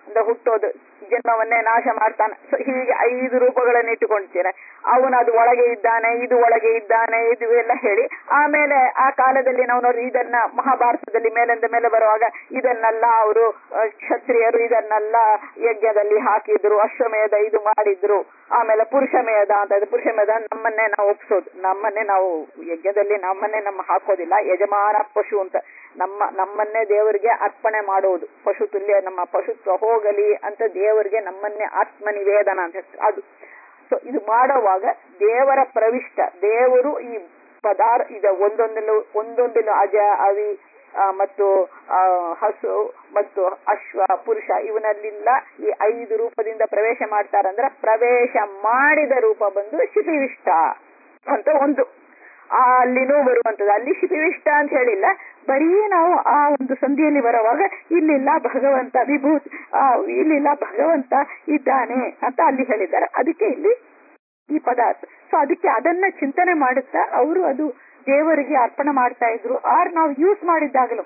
ಅಂದ್ರೆ ಹುಟ್ಟೋದು ಜನ್ಮವನ್ನೇ ನಾಶ ಮಾಡ್ತಾನೆ ಸೊ ಹೀಗೆ ಐದು ರೂಪಗಳನ್ನು ಇಟ್ಟುಕೊಂಡಿದ್ದೇನೆ ಅವನು ಅದು ಒಳಗೆ ಇದ್ದಾನೆ ಇದು ಒಳಗೆ ಇದ್ದಾನೆ ಇದು ಎಲ್ಲ ಹೇಳಿ ಆಮೇಲೆ ಆ ಕಾಲದಲ್ಲಿ ನಾವು ನೋಡಿ ಇದನ್ನ ಮಹಾಭಾರತದಲ್ಲಿ ಮೇಲಿಂದ ಮೇಲೆ ಬರುವಾಗ ಇದನ್ನೆಲ್ಲ ಅವರು ಕ್ಷತ್ರಿಯರು ಇದನ್ನೆಲ್ಲ ಯಜ್ಞದಲ್ಲಿ ಹಾಕಿದ್ರು ಅಶ್ವಮೇಧ ಇದು ಮಾಡಿದ್ರು ಆಮೇಲೆ ಪುರುಷಮೇಧ ಅಂತ ಇದೆ. ಪುರುಷಮೇಧ ನಮ್ಮನ್ನೇ ನಾವು ಒಪ್ಸೋದು ನಮ್ಮನ್ನೇ ನಾವು ಯಜ್ಞದಲ್ಲಿ ನಮ್ಮನ್ನೇ ನಮ್ಮ ಹಾಕೋದಿಲ್ಲ ಯಜಮಾನ ಪಶು ಅಂತ ನಮ್ಮ ನಮ್ಮನ್ನೇ ದೇವರಿಗೆ ಅರ್ಪಣೆ ಮಾಡುವುದು ಪಶು ತುಲ್ಯ ನಮ್ಮ ಪಶುತ್ವ ಹೋಗಲಿ ಅಂತ ದೇವರಿಗೆ ನಮ್ಮನ್ನೇ ಆತ್ಮ ನಿವೇದನ ಅಂತ ಹೇಳ್ತಾರೆ. ಅದು ಸೊ ಇದು ಮಾಡುವಾಗ ದೇವರ ಪ್ರವಿಷ್ಟ ದೇವರು ಈ ಪದಾರ್ಥ ಇದ ಒಂದೊಂದಲ್ಲೂ ಒಂದೊಂದಲ್ಲೂ ಅಜ ಅವಿ ಆ, ಮತ್ತು ಆ, ಹಸು ಮತ್ತು ಅಶ್ವ ಪುರುಷ ಇವನಲ್ಲಿಲ್ಲ ಈ ಐದು ರೂಪದಿಂದ ಪ್ರವೇಶ ಮಾಡ್ತಾರಂದ್ರೆ ಪ್ರವೇಶ ಮಾಡಿದ ರೂಪ ಬಂದು ಶಿಪಿವಿಷ್ಟ ಅಂತ ಒಂದು ಆ ಅಲ್ಲಿನೂ ಬರುವಂತದ್ದು ಅಲ್ಲಿ ಶಿಪಿವಿಷ್ಟ ಅಂತ ಹೇಳಿಲ್ಲ ಬರೀ ನಾವು ಆ ಒಂದು ಸಂಧಿಯಲ್ಲಿ ಬರುವಾಗ ಇಲ್ಲಿಲ್ಲ ಭಗವಂತ ವಿಭೂತಿ ಆ ಇಲ್ಲಿಲ್ಲ ಭಗವಂತ ಇದ್ದಾನೆ ಅಂತ ಅಲ್ಲಿ ಹೇಳಿದ್ದಾರೆ ಅದಕ್ಕೆ ಇಲ್ಲಿ ಈ ಪದಾರ್ಥ ಸೊ ಅದಕ್ಕೆ ಅದನ್ನ ಚಿಂತನೆ ಮಾಡುತ್ತಾ ಅವರು ಅದು ದೇವರಿಗೆ ಅರ್ಪಣೆ ಮಾಡ್ತಾ ಇದ್ರು ಆರ್ ನಾವು ಯೂಸ್ ಮಾಡಿದ್ದಾಗಲೂ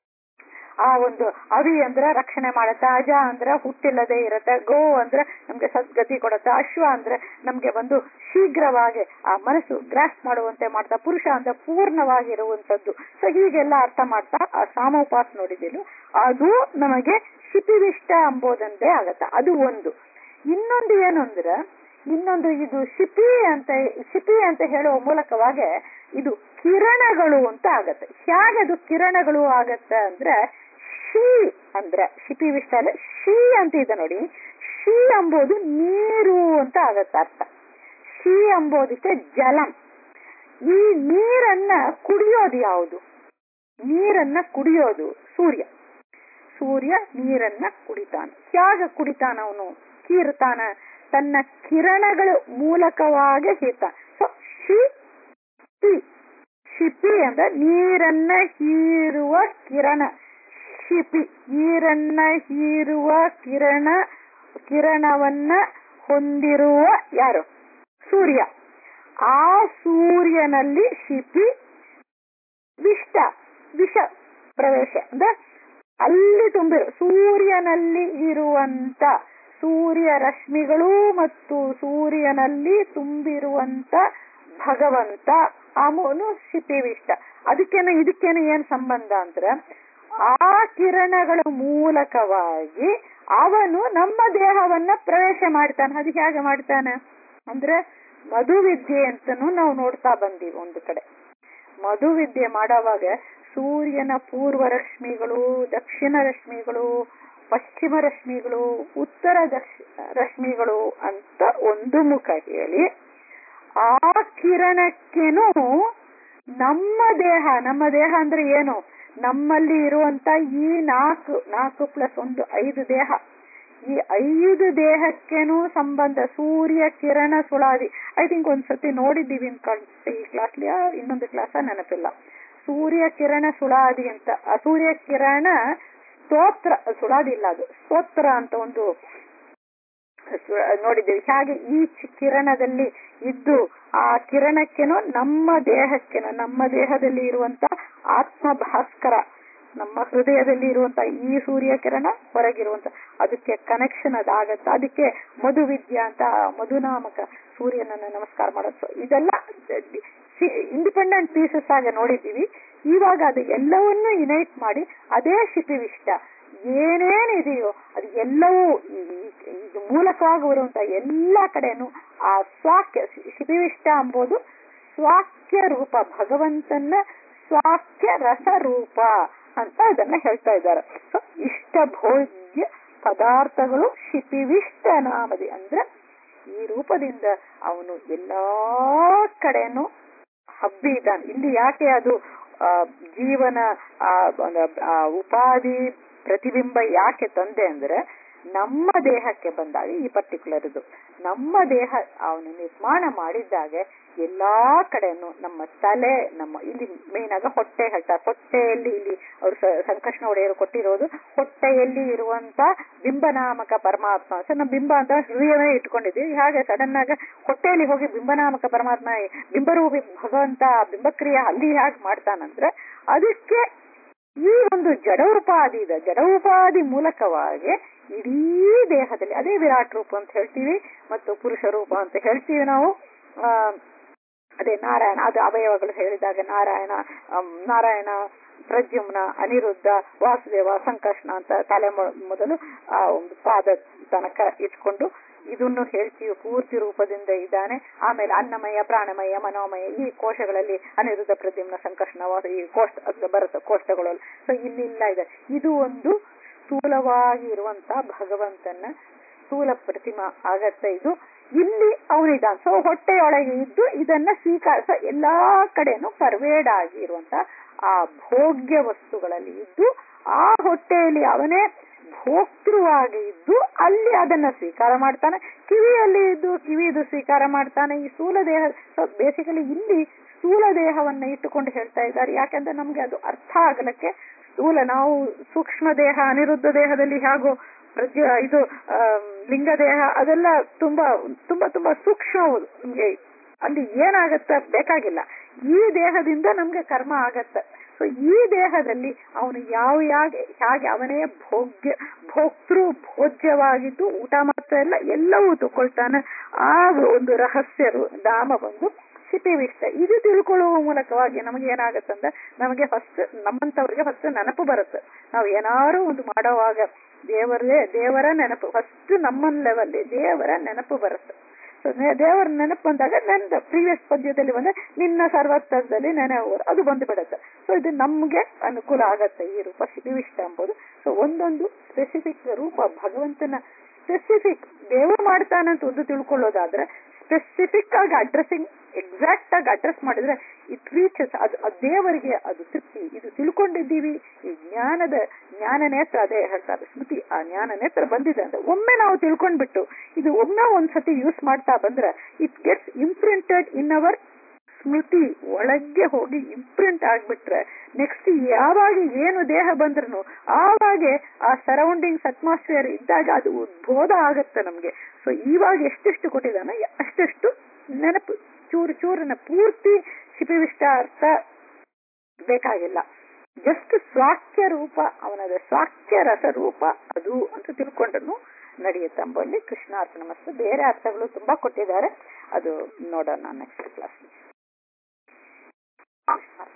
ಆ ಒಂದು ಅವಿ ಅಂದ್ರೆ ರಕ್ಷಣೆ ಮಾಡತ್ತ ಅಜ ಅಂದ್ರೆ ಹುಟ್ಟಿಲ್ಲದೆ ಇರತ್ತೆ ಗೋ ಅಂದ್ರೆ ನಮ್ಗೆ ಸದ್ಗತಿ ಕೊಡತ್ತೆ ಅಶ್ವ ಅಂದ್ರೆ ನಮ್ಗೆ ಒಂದು ಶೀಘ್ರವಾಗಿ ಆ ಮನಸ್ಸು ಗ್ರಾಸ್ ಮಾಡುವಂತೆ ಮಾಡ್ತಾ ಪುರುಷ ಅಂದ್ರೆ ಪೂರ್ಣವಾಗಿರುವಂತದ್ದು ಸೊ ಹೀಗೆಲ್ಲ ಅರ್ಥ ಮಾಡ್ತಾ ಆ ಸಾಮೋಪಾಸ ನೋಡಿದಿಲ್ಲ ಅದು ನಮಗೆ ಶಿಪಿವಿಷ್ಟ ಎಂಬುದಂದೇ ಆಗತ್ತೆ ಅದು ಒಂದು ಇನ್ನೊಂದು ಏನು ಅಂದ್ರೆ ಇನ್ನೊಂದು ಇದು ಶಿಪಿ ಅಂತ ಶಿಪಿ ಅಂತ ಹೇಳುವ ಮೂಲಕವಾಗಿ ಇದು ಕಿರಣಗಳು ಅಂತ ಆಗತ್ತೆ ಹೇಗೆ ಅದು ಕಿರಣಗಳು ಆಗತ್ತೆ ಅಂದ್ರೆ ಶಿ ಅಂದ್ರೆ ಶಿಪಿ ವಿಷ್ಟ ಅಲ್ಲ ಶಿ ಅಂತ ಇದೆ ನೋಡಿ ಶಿ ಎಂಬುದು ನೀರು ಅಂತ ಆಗತ್ತೆ ಅರ್ಥ ಶಿ ಎಂಬುದಕ್ಕೆ ಜಲಂ ಈ ನೀರನ್ನ ಕುಡಿಯೋದು ಯಾವುದು ನೀರನ್ನ ಕುಡಿಯೋದು ಸೂರ್ಯ ಸೂರ್ಯ ನೀರನ್ನ ಕುಡಿತಾನೆ ಹೇಗೆ ಕುಡಿತಾನ ಅವನು ಕೀರ್ತಾನ ತನ್ನ ಕಿರಣಗಳ ಮೂಲಕವಾಗಿ ಹೀರ್ತಾನೆ ಸೊ ಶಿಪಿ ಶಿಪಿ ಅಂದ್ರೆ ನೀರನ್ನ ಹೀರುವ ಕಿರಣ ಶಿಪಿ ನೀರನ್ನ ಹೀರುವ ಕಿರಣ ಕಿರಣವನ್ನ ಹೊಂದಿರುವ ಯಾರು ಸೂರ್ಯ ಆ ಸೂರ್ಯನಲ್ಲಿ ಶಿಪಿ ವಿಷ್ಟ ವಿಷ ಪ್ರವೇಶ ಅಂದ್ರೆ ಅಲ್ಲಿ ತುಂಬಿರು ಸೂರ್ಯನಲ್ಲಿ ಇರುವಂತ ಸೂರ್ಯ ರಶ್ಮಿಗಳು ಮತ್ತು ಸೂರ್ಯನಲ್ಲಿ ತುಂಬಿರುವಂತ ಭಗವಂತ ಅವನು ಶಿಪಿವಿಷ್ಟ ಅದಕ್ಕೇನು ಇದಕ್ಕೇನು ಏನ್ ಸಂಬಂಧ ಅಂದ್ರೆ ಆ ಕಿರಣಗಳ ಮೂಲಕವಾಗಿ ಅವನು ನಮ್ಮ ದೇಹವನ್ನ ಪ್ರವೇಶ ಮಾಡ್ತಾನೆ ಅದು ಹೇಗೆ ಮಾಡ್ತಾನೆ ಅಂದ್ರೆ ಮಧುವಿದ್ಯೆ ಅಂತನೂ ನಾವು ನೋಡ್ತಾ ಬಂದೀವಿ ಒಂದು ಕಡೆ ಮಧುವಿದ್ಯೆ ಮಾಡುವಾಗ ಸೂರ್ಯನ ಪೂರ್ವ ರಶ್ಮಿಗಳು ದಕ್ಷಿಣ ರಶ್ಮಿಗಳು ಪಶ್ಚಿಮ ರಶ್ಮಿಗಳು ಉತ್ತರ ದಕ್ಷ ರಶ್ಮಿಗಳು ಅಂತ ಒಂದು ಮುಖ ಹೇಳಿ ಆ ಕಿರಣಕ್ಕೇನು ನಮ್ಮ ದೇಹ ನಮ್ಮ ದೇಹ ಅಂದ್ರೆ ಏನು ನಮ್ಮಲ್ಲಿ ಇರುವಂತ ಈ ನಾಲ್ಕು ನಾಲ್ಕು ಪ್ಲಸ್ ಒಂದು ಐದು ದೇಹ ಈ ಐದು ದೇಹಕ್ಕೇನು ಸಂಬಂಧ ಸೂರ್ಯ ಕಿರಣ ಸುಳಾದಿ ಐ ಥಿಂಕ್ ಒಂದ್ಸತಿ ನೋಡಿದ್ದೀವಿ ಅನ್ಕೊಂಡೆ ಈ ಕ್ಲಾಸ್ಲಿ ಇನ್ನೊಂದು ಕ್ಲಾಸ ನೆನಪಿಲ್ಲ ಸೂರ್ಯ ಕಿರಣ ಸುಳಾದಿ ಅಂತ ಆ ಸೂರ್ಯ ಕಿರಣ ಸ್ತೋತ್ರ ಸುಳಾದಿ ಇಲ್ಲ ಅದು ಸ್ತೋತ್ರ ಅಂತ ಒಂದು ಸು- ನೋಡಿದ್ದೀವಿ ಹಾಗೆ ಈ ಚಿ- ಕಿರಣದಲ್ಲಿ ಇದ್ದು ಆ ಕಿರಣಕ್ಕೇನೋ ನಮ್ಮ ದೇಹಕ್ಕೇನೋ ನಮ್ಮ ದೇಹದಲ್ಲಿ ಇರುವಂತ ಆತ್ಮ ಭಾಸ್ಕರ ನಮ್ಮ ಹೃದಯದಲ್ಲಿ ಇರುವಂತ ಈ ಸೂರ್ಯ ಕಿರಣ ಹೊರಗಿರುವಂತ ಅದಕ್ಕೆ ಕನೆಕ್ಷನ್ ಅದಾಗತ್ತ ಅದಕ್ಕೆ ಮಧುವಿದ್ಯಾ ಅಂತ ಮಧುನಾಮಕ ಸೂರ್ಯನನ್ನ ನಮಸ್ಕಾರ ಮಾಡೋದು So ಇದೆಲ್ಲ ಇಂಡಿಪೆಂಡೆಂಟ್ ಪೀಸಸ್ ಆಗಿ ನೋಡಿದ್ದೀವಿ ಇವಾಗ ಅದು ಎಲ್ಲವನ್ನೂ ಯುನೈಟ್ ಮಾಡಿ ಅದೇ ಶಿಪಿವಿಷ್ಟ ಏನೇನಿದೆಯೋ ಅದು ಎಲ್ಲವೂ ಈ- ಈ- ಇದು ಮೂಲಕವಾಗಿ ಬರುವಂತ ಎಲ್ಲಾ ಕಡೆನೂ ಆ ಸ್ವಾಕ್ಯ ಶಿಪಿವಿಷ್ಟ ಎಂಬುದು ಸ್ವಾಕ್ಯ ರೂಪ ಭಗವಂತನ ಸ್ವಾಕ್ಯ ರಸ ರೂಪ ಅಂತ ಇದನ್ನ ಹೇಳ್ತಾ ಇದ್ದಾರೆ ಸೊ ಇಷ್ಟ ಭೋಗ್ಯ ಪದಾರ್ಥಗಳು ಶಿಪಿವಿಷ್ಟ ನಾಮದಿ ಅಂದ್ರೆ ಈ ರೂಪದಿಂದ ಅವನು ಎಲ್ಲಾ ಕಡೆನೂ ಹಬ್ಬಿದ್ದಾನೆ ಇಲ್ಲಿ ಯಾಕೆ ಅದು ಆ, ಜೀವನ ಆ, ಒಂದು, ಆ, ಉಪಾಧಿ ಪ್ರತಿಬಿಂಬ ಯಾಕೆ ತಂದೆ ಅಂದ್ರೆ ನಮ್ಮ ದೇಹಕ್ಕೆ ಬಂದಾಗ ಈ ಪರ್ಟಿಕ್ಯುಲರ್ ಇದು ನಮ್ಮ ದೇಹ ಅವನು ನಿರ್ಮಾಣ ಮಾಡಿದ್ದಾಗ ಎಲ್ಲಾ ಕಡೆನೂ ನಮ್ಮ ತಲೆ ನಮ್ಮ ಇಲ್ಲಿ ಮೇನ್ ಆಗ ಹೊಟ್ಟೆ ಹೇಳ್ತಾರೆ ಹೊಟ್ಟೆಯಲ್ಲಿ ಇಲ್ಲಿ ಅವರು ಸಂಕಷ್ಣ ಒಡೆಯರು ಕೊಟ್ಟಿರೋದು ಹೊಟ್ಟೆಯಲ್ಲಿ ಇರುವಂತ ಬಿಂಬನಾಮಕ ಪರಮಾತ್ಮ ಸೊ ನಮ್ಮ ಬಿಂಬ ಅಂತ ಹೃದಯವೇ ಇಟ್ಕೊಂಡಿದ್ದೀವಿ ಹಾಗೆ ಸಡನ್ ಆಗ ಹೊಟ್ಟೆಯಲ್ಲಿ ಹೋಗಿ ಬಿಂಬನಾಮಕ ಪರಮಾತ್ಮ ಬಿಂಬರೂಪಿ ಭಗವಂತ ಬಿಂಬಕ್ರಿಯೆ ಅಲ್ಲಿ ಹೇಗೆ ಮಾಡ್ತಾನಂದ್ರೆ ಅದಕ್ಕೆ ಈ ಒಂದು ಜಡೋಪಾದಿ ಇದೆ ಜಡೋಪಾದಿ ಮೂಲಕವಾಗಿ ಇಡೀ ದೇಹದಲ್ಲಿ ಅದೇ ವಿರಾಟ್ ರೂಪ ಅಂತ ಹೇಳ್ತೀವಿ ಮತ್ತು ಪುರುಷ ರೂಪ ಅಂತ ಹೇಳ್ತೀವಿ ನಾವು ಆ, ಅದೇ ನಾರಾಯಣ ಅದು ಅವಯವಗಳು ಹೇಳಿದಾಗ ನಾರಾಯಣ ಅಮ್, ನಾರಾಯಣ ಪ್ರದ್ಯುಮ್ನ ಅನಿರುದ್ಧ ವಾಸುದೇವ ಸಂಕರ್ಷಣ ಅಂತ ತಲೆ ಮೊ- ಮೊದಲು ಆ ಒಂದು ಪಾದ ತನಕ ಇಟ್ಕೊಂಡು ಇದನ್ನು ಹೇಳ್ತೀವಿ ಪೂರ್ತಿ ರೂಪದಿಂದ ಇದ್ದಾನೆ ಆಮೇಲೆ ಅನ್ನಮಯ ಪ್ರಾಣಮಯ ಮನೋಮಯ ಈ ಕೋಶಗಳಲ್ಲಿ ಅನಿರುದ್ಧ ಪ್ರದ್ಯುಮ್ನ ಸಂಕರ್ಷಣ ವಾಸು ಈ ಕೋಷ್ಟ ಅದು ಬರುತ್ತೆ ಕೋಷ್ಟಗಳಲ್ಲಿ ಸೊ ಇಲ್ಲಿಲ್ಲ ಇದೆ ಇದು ಒಂದು ಸ್ಥೂಲವಾಗಿ ಇರುವಂತ ಭಗವಂತನ ಸ್ಥೂಲ ಪ್ರತಿಮಾ ಆಗತ್ತೆ ಇದು ಇಲ್ಲಿ ಅವನಿದ್ದಾನೆ ಸೊ ಹೊಟ್ಟೆಯೊಳಗೆ ಇದ್ದು ಇದನ್ನ ಸ್ವೀಕರಿಸ ಎಲ್ಲಾ ಕಡೆನೂ ಪರ್ವೇಡ್ ಆಗಿರುವಂತ ಆ ಭೋಗ್ಯ ವಸ್ತುಗಳಲ್ಲಿ ಇದ್ದು ಆ ಹೊಟ್ಟೆಯಲ್ಲಿ ಅವನೇ ಭೋಕ್ತೃವಾಗಿ ಇದ್ದು ಅಲ್ಲಿ ಅದನ್ನ ಸ್ವೀಕಾರ ಮಾಡ್ತಾನೆ ಕಿವಿಯಲ್ಲಿ ಇದ್ದು ಕಿವಿದು ಸ್ವೀಕಾರ ಮಾಡ್ತಾನೆ ಈ ಸ್ಥೂಲ ದೇಹ ಸೊ ಬೇಸಿಕಲಿ ಇಲ್ಲಿ ಸ್ಥೂಲ ದೇಹವನ್ನ ಇಟ್ಟುಕೊಂಡು ಹೇಳ್ತಾ ಇದ್ದಾರೆ ಯಾಕಂದ್ರೆ ನಮ್ಗೆ ಅದು ಅರ್ಥ ಆಗಲಕ್ಕೆ ಸ್ಥೂಲ ನಾವು ಸೂಕ್ಷ್ಮ ದೇಹ ಅನಿರುದ್ಧ ದೇಹದಲ್ಲಿ ಹೇಗೋ ಪ್ರಜ್ಯ ಇದು ಆಮ್, ಲಿಂಗ ದೇಹ ಅದೆಲ್ಲ ತುಂಬಾ ತುಂಬಾ ತುಂಬಾ ಸೂಕ್ಷ್ಮವುದು ನಮ್ಗೆ ಅಲ್ಲಿ ಏನಾಗತ್ತ ಬೇಕಾಗಿಲ್ಲ ಈ ದೇಹದಿಂದ ನಮ್ಗೆ ಕರ್ಮ ಆಗತ್ತ ಸೊ ಈ ದೇಹದಲ್ಲಿ ಅವನು ಯಾವ ಯಾಗೆ ಹೇಗೆ ಅವನೇ ಭೋಗ್ಯ ಭೋಕ್ತೃ ಭೋಜ್ಯವಾಗಿದ್ದು ಊಟ ಮಾತ್ರ ಎಲ್ಲ ಎಲ್ಲವೂ ತಗೊಳ್ತಾನೆ ಆ ಒಂದು ರಹಸ್ಯ ರು- ಧಾಮ ಬಂದು ಸಿಪಿವಿಷ್ಟ ಇದು ತಿಳ್ಕೊಳ್ಳುವ ಮೂಲಕವಾಗಿ ನಮಗೆ ಏನಾಗತ್ತಂದ್ರೆ ನಮಗೆ ಫಸ್ಟ್ ನಮ್ಮಂತವ್ರಿಗೆ ಫಸ್ಟ್ ನೆನಪು ಬರುತ್ತೆ ನಾವು ಏನಾರು ಒಂದು ಮಾಡೋವಾಗ ದೇವರೇ ದೇವರ ನೆನಪು ಫಸ್ಟ್ ನಮ್ಮ ಲೆವೆಲ್ ದೇವರ ನೆನಪು ಬರುತ್ತೆ ಸೊ ದೇವರ ನೆನಪು ಬಂದಾಗ ನನ್ನ ಪ್ರೀವಿಯಸ್ ಪದ್ಯದಲ್ಲಿ ಬಂದ್ರೆ ನಿನ್ನ ಸರ್ವತ್ರದಲ್ಲಿ ನೆನವು ಅದು ಬಂದು ಬಿಡುತ್ತೆ ಸೊ ಇದು ನಮ್ಗೆ ಅನುಕೂಲ ಆಗತ್ತೆ ಈ ರೂಪ ಶಿಪಿವಿಷ್ಟ ಎಂಬುದು ಸೊ ಒಂದೊಂದು ಸ್ಪೆಸಿಫಿಕ್ ರೂಪ ಭಗವಂತನ ಸ್ಪೆಸಿಫಿಕ್ ದೇವರು ಮಾಡ್ತಾನಂತ ಒಂದು ತಿಳ್ಕೊಳ್ಳೋದಾದ್ರೆ ಸ್ಪೆಸಿಫಿಕ್ ಆಗಿ ಅಡ್ರೆಸ್ಸಿಂಗ್ ಎಕ್ಸಾಕ್ಟ್ ಆಗಿ ಅಡ್ರೆಸ್ ಮಾಡಿದ್ರೆ ಇಟ್ ರೀಚಸ್ ಅದು ಅದು ದೇವರಿಗೆ ಅದು ತೃಪ್ತಿ ಇದು ತಿಳ್ಕೊಂಡಿದ್ದೀವಿ ಈ ಜ್ಞಾನದ ಜ್ಞಾನ ನೇತ್ರ ಅದೇ ಹೇಳ್ತಾರೆ ಸ್ಮೃತಿ ಆ ಜ್ಞಾನ ನೇತ್ರ ಬಂದಿದೆ ಅಂದ್ರೆ ಒಮ್ಮೆ ನಾವು ತಿಳ್ಕೊಂಡ್ಬಿಟ್ಟು ಇದು ಒಮ್ಮೆ ಒಂದ್ಸತಿ ಯೂಸ್ ಮಾಡ್ತಾ ಬಂದ್ರೆ it gets imprinted in our ಸ್ಮೃತಿ ಒಳಗೆ ಹೋಗಿ ಇಂಪ್ರಿಂಟ್ ಆಗ್ಬಿಟ್ರೆ ನೆಕ್ಸ್ಟ್ ಯಾವಾಗ ಏನು ದೇಹ ಬಂದ್ರು ಆವಾಗೆ ಆ ಸರೌಂಡಿಂಗ್ಸ್ ಅಟ್ಮಾಸ್ಫಿಯರ್ ಇದ್ದಾಗ ಅದು ಉದ್ಬೋಧ ಆಗತ್ತೆ ನಮ್ಗೆ ಸೊ ಇವಾಗ ಎಷ್ಟೆಷ್ಟು ಕೊಟ್ಟಿದ್ದಾನೆ ಅಷ್ಟೆಷ್ಟು ನೆನಪು ಚೂರು ಚೂರಿನ ಪೂರ್ತಿ ಶಿಪಿವಿಷ್ಟ ಅರ್ಥ ಬೇಕಾಗಿಲ್ಲ ಜಸ್ಟ್ ಸ್ವಾಕ್ಯ ರೂಪ ಅವನದ ಸ್ವಾಕ್ಯ ರಸ ರೂಪ ಅದು ಅಂತ ತಿಳ್ಕೊಂಡ್ರು ನಡೆಯುತ್ತೆ ಅಂಬಲ್ಲಿ ಕೃಷ್ಣಾರ್ಥ ನಮಸ್ತೆ ಬೇರೆ ಅರ್ಥಗಳು ತುಂಬಾ ಕೊಟ್ಟಿದ್ದಾರೆ ಅದು ನೋಡೋಣ ನೆಕ್ಸ್ಟ್ ಕ್ಲಾಸ್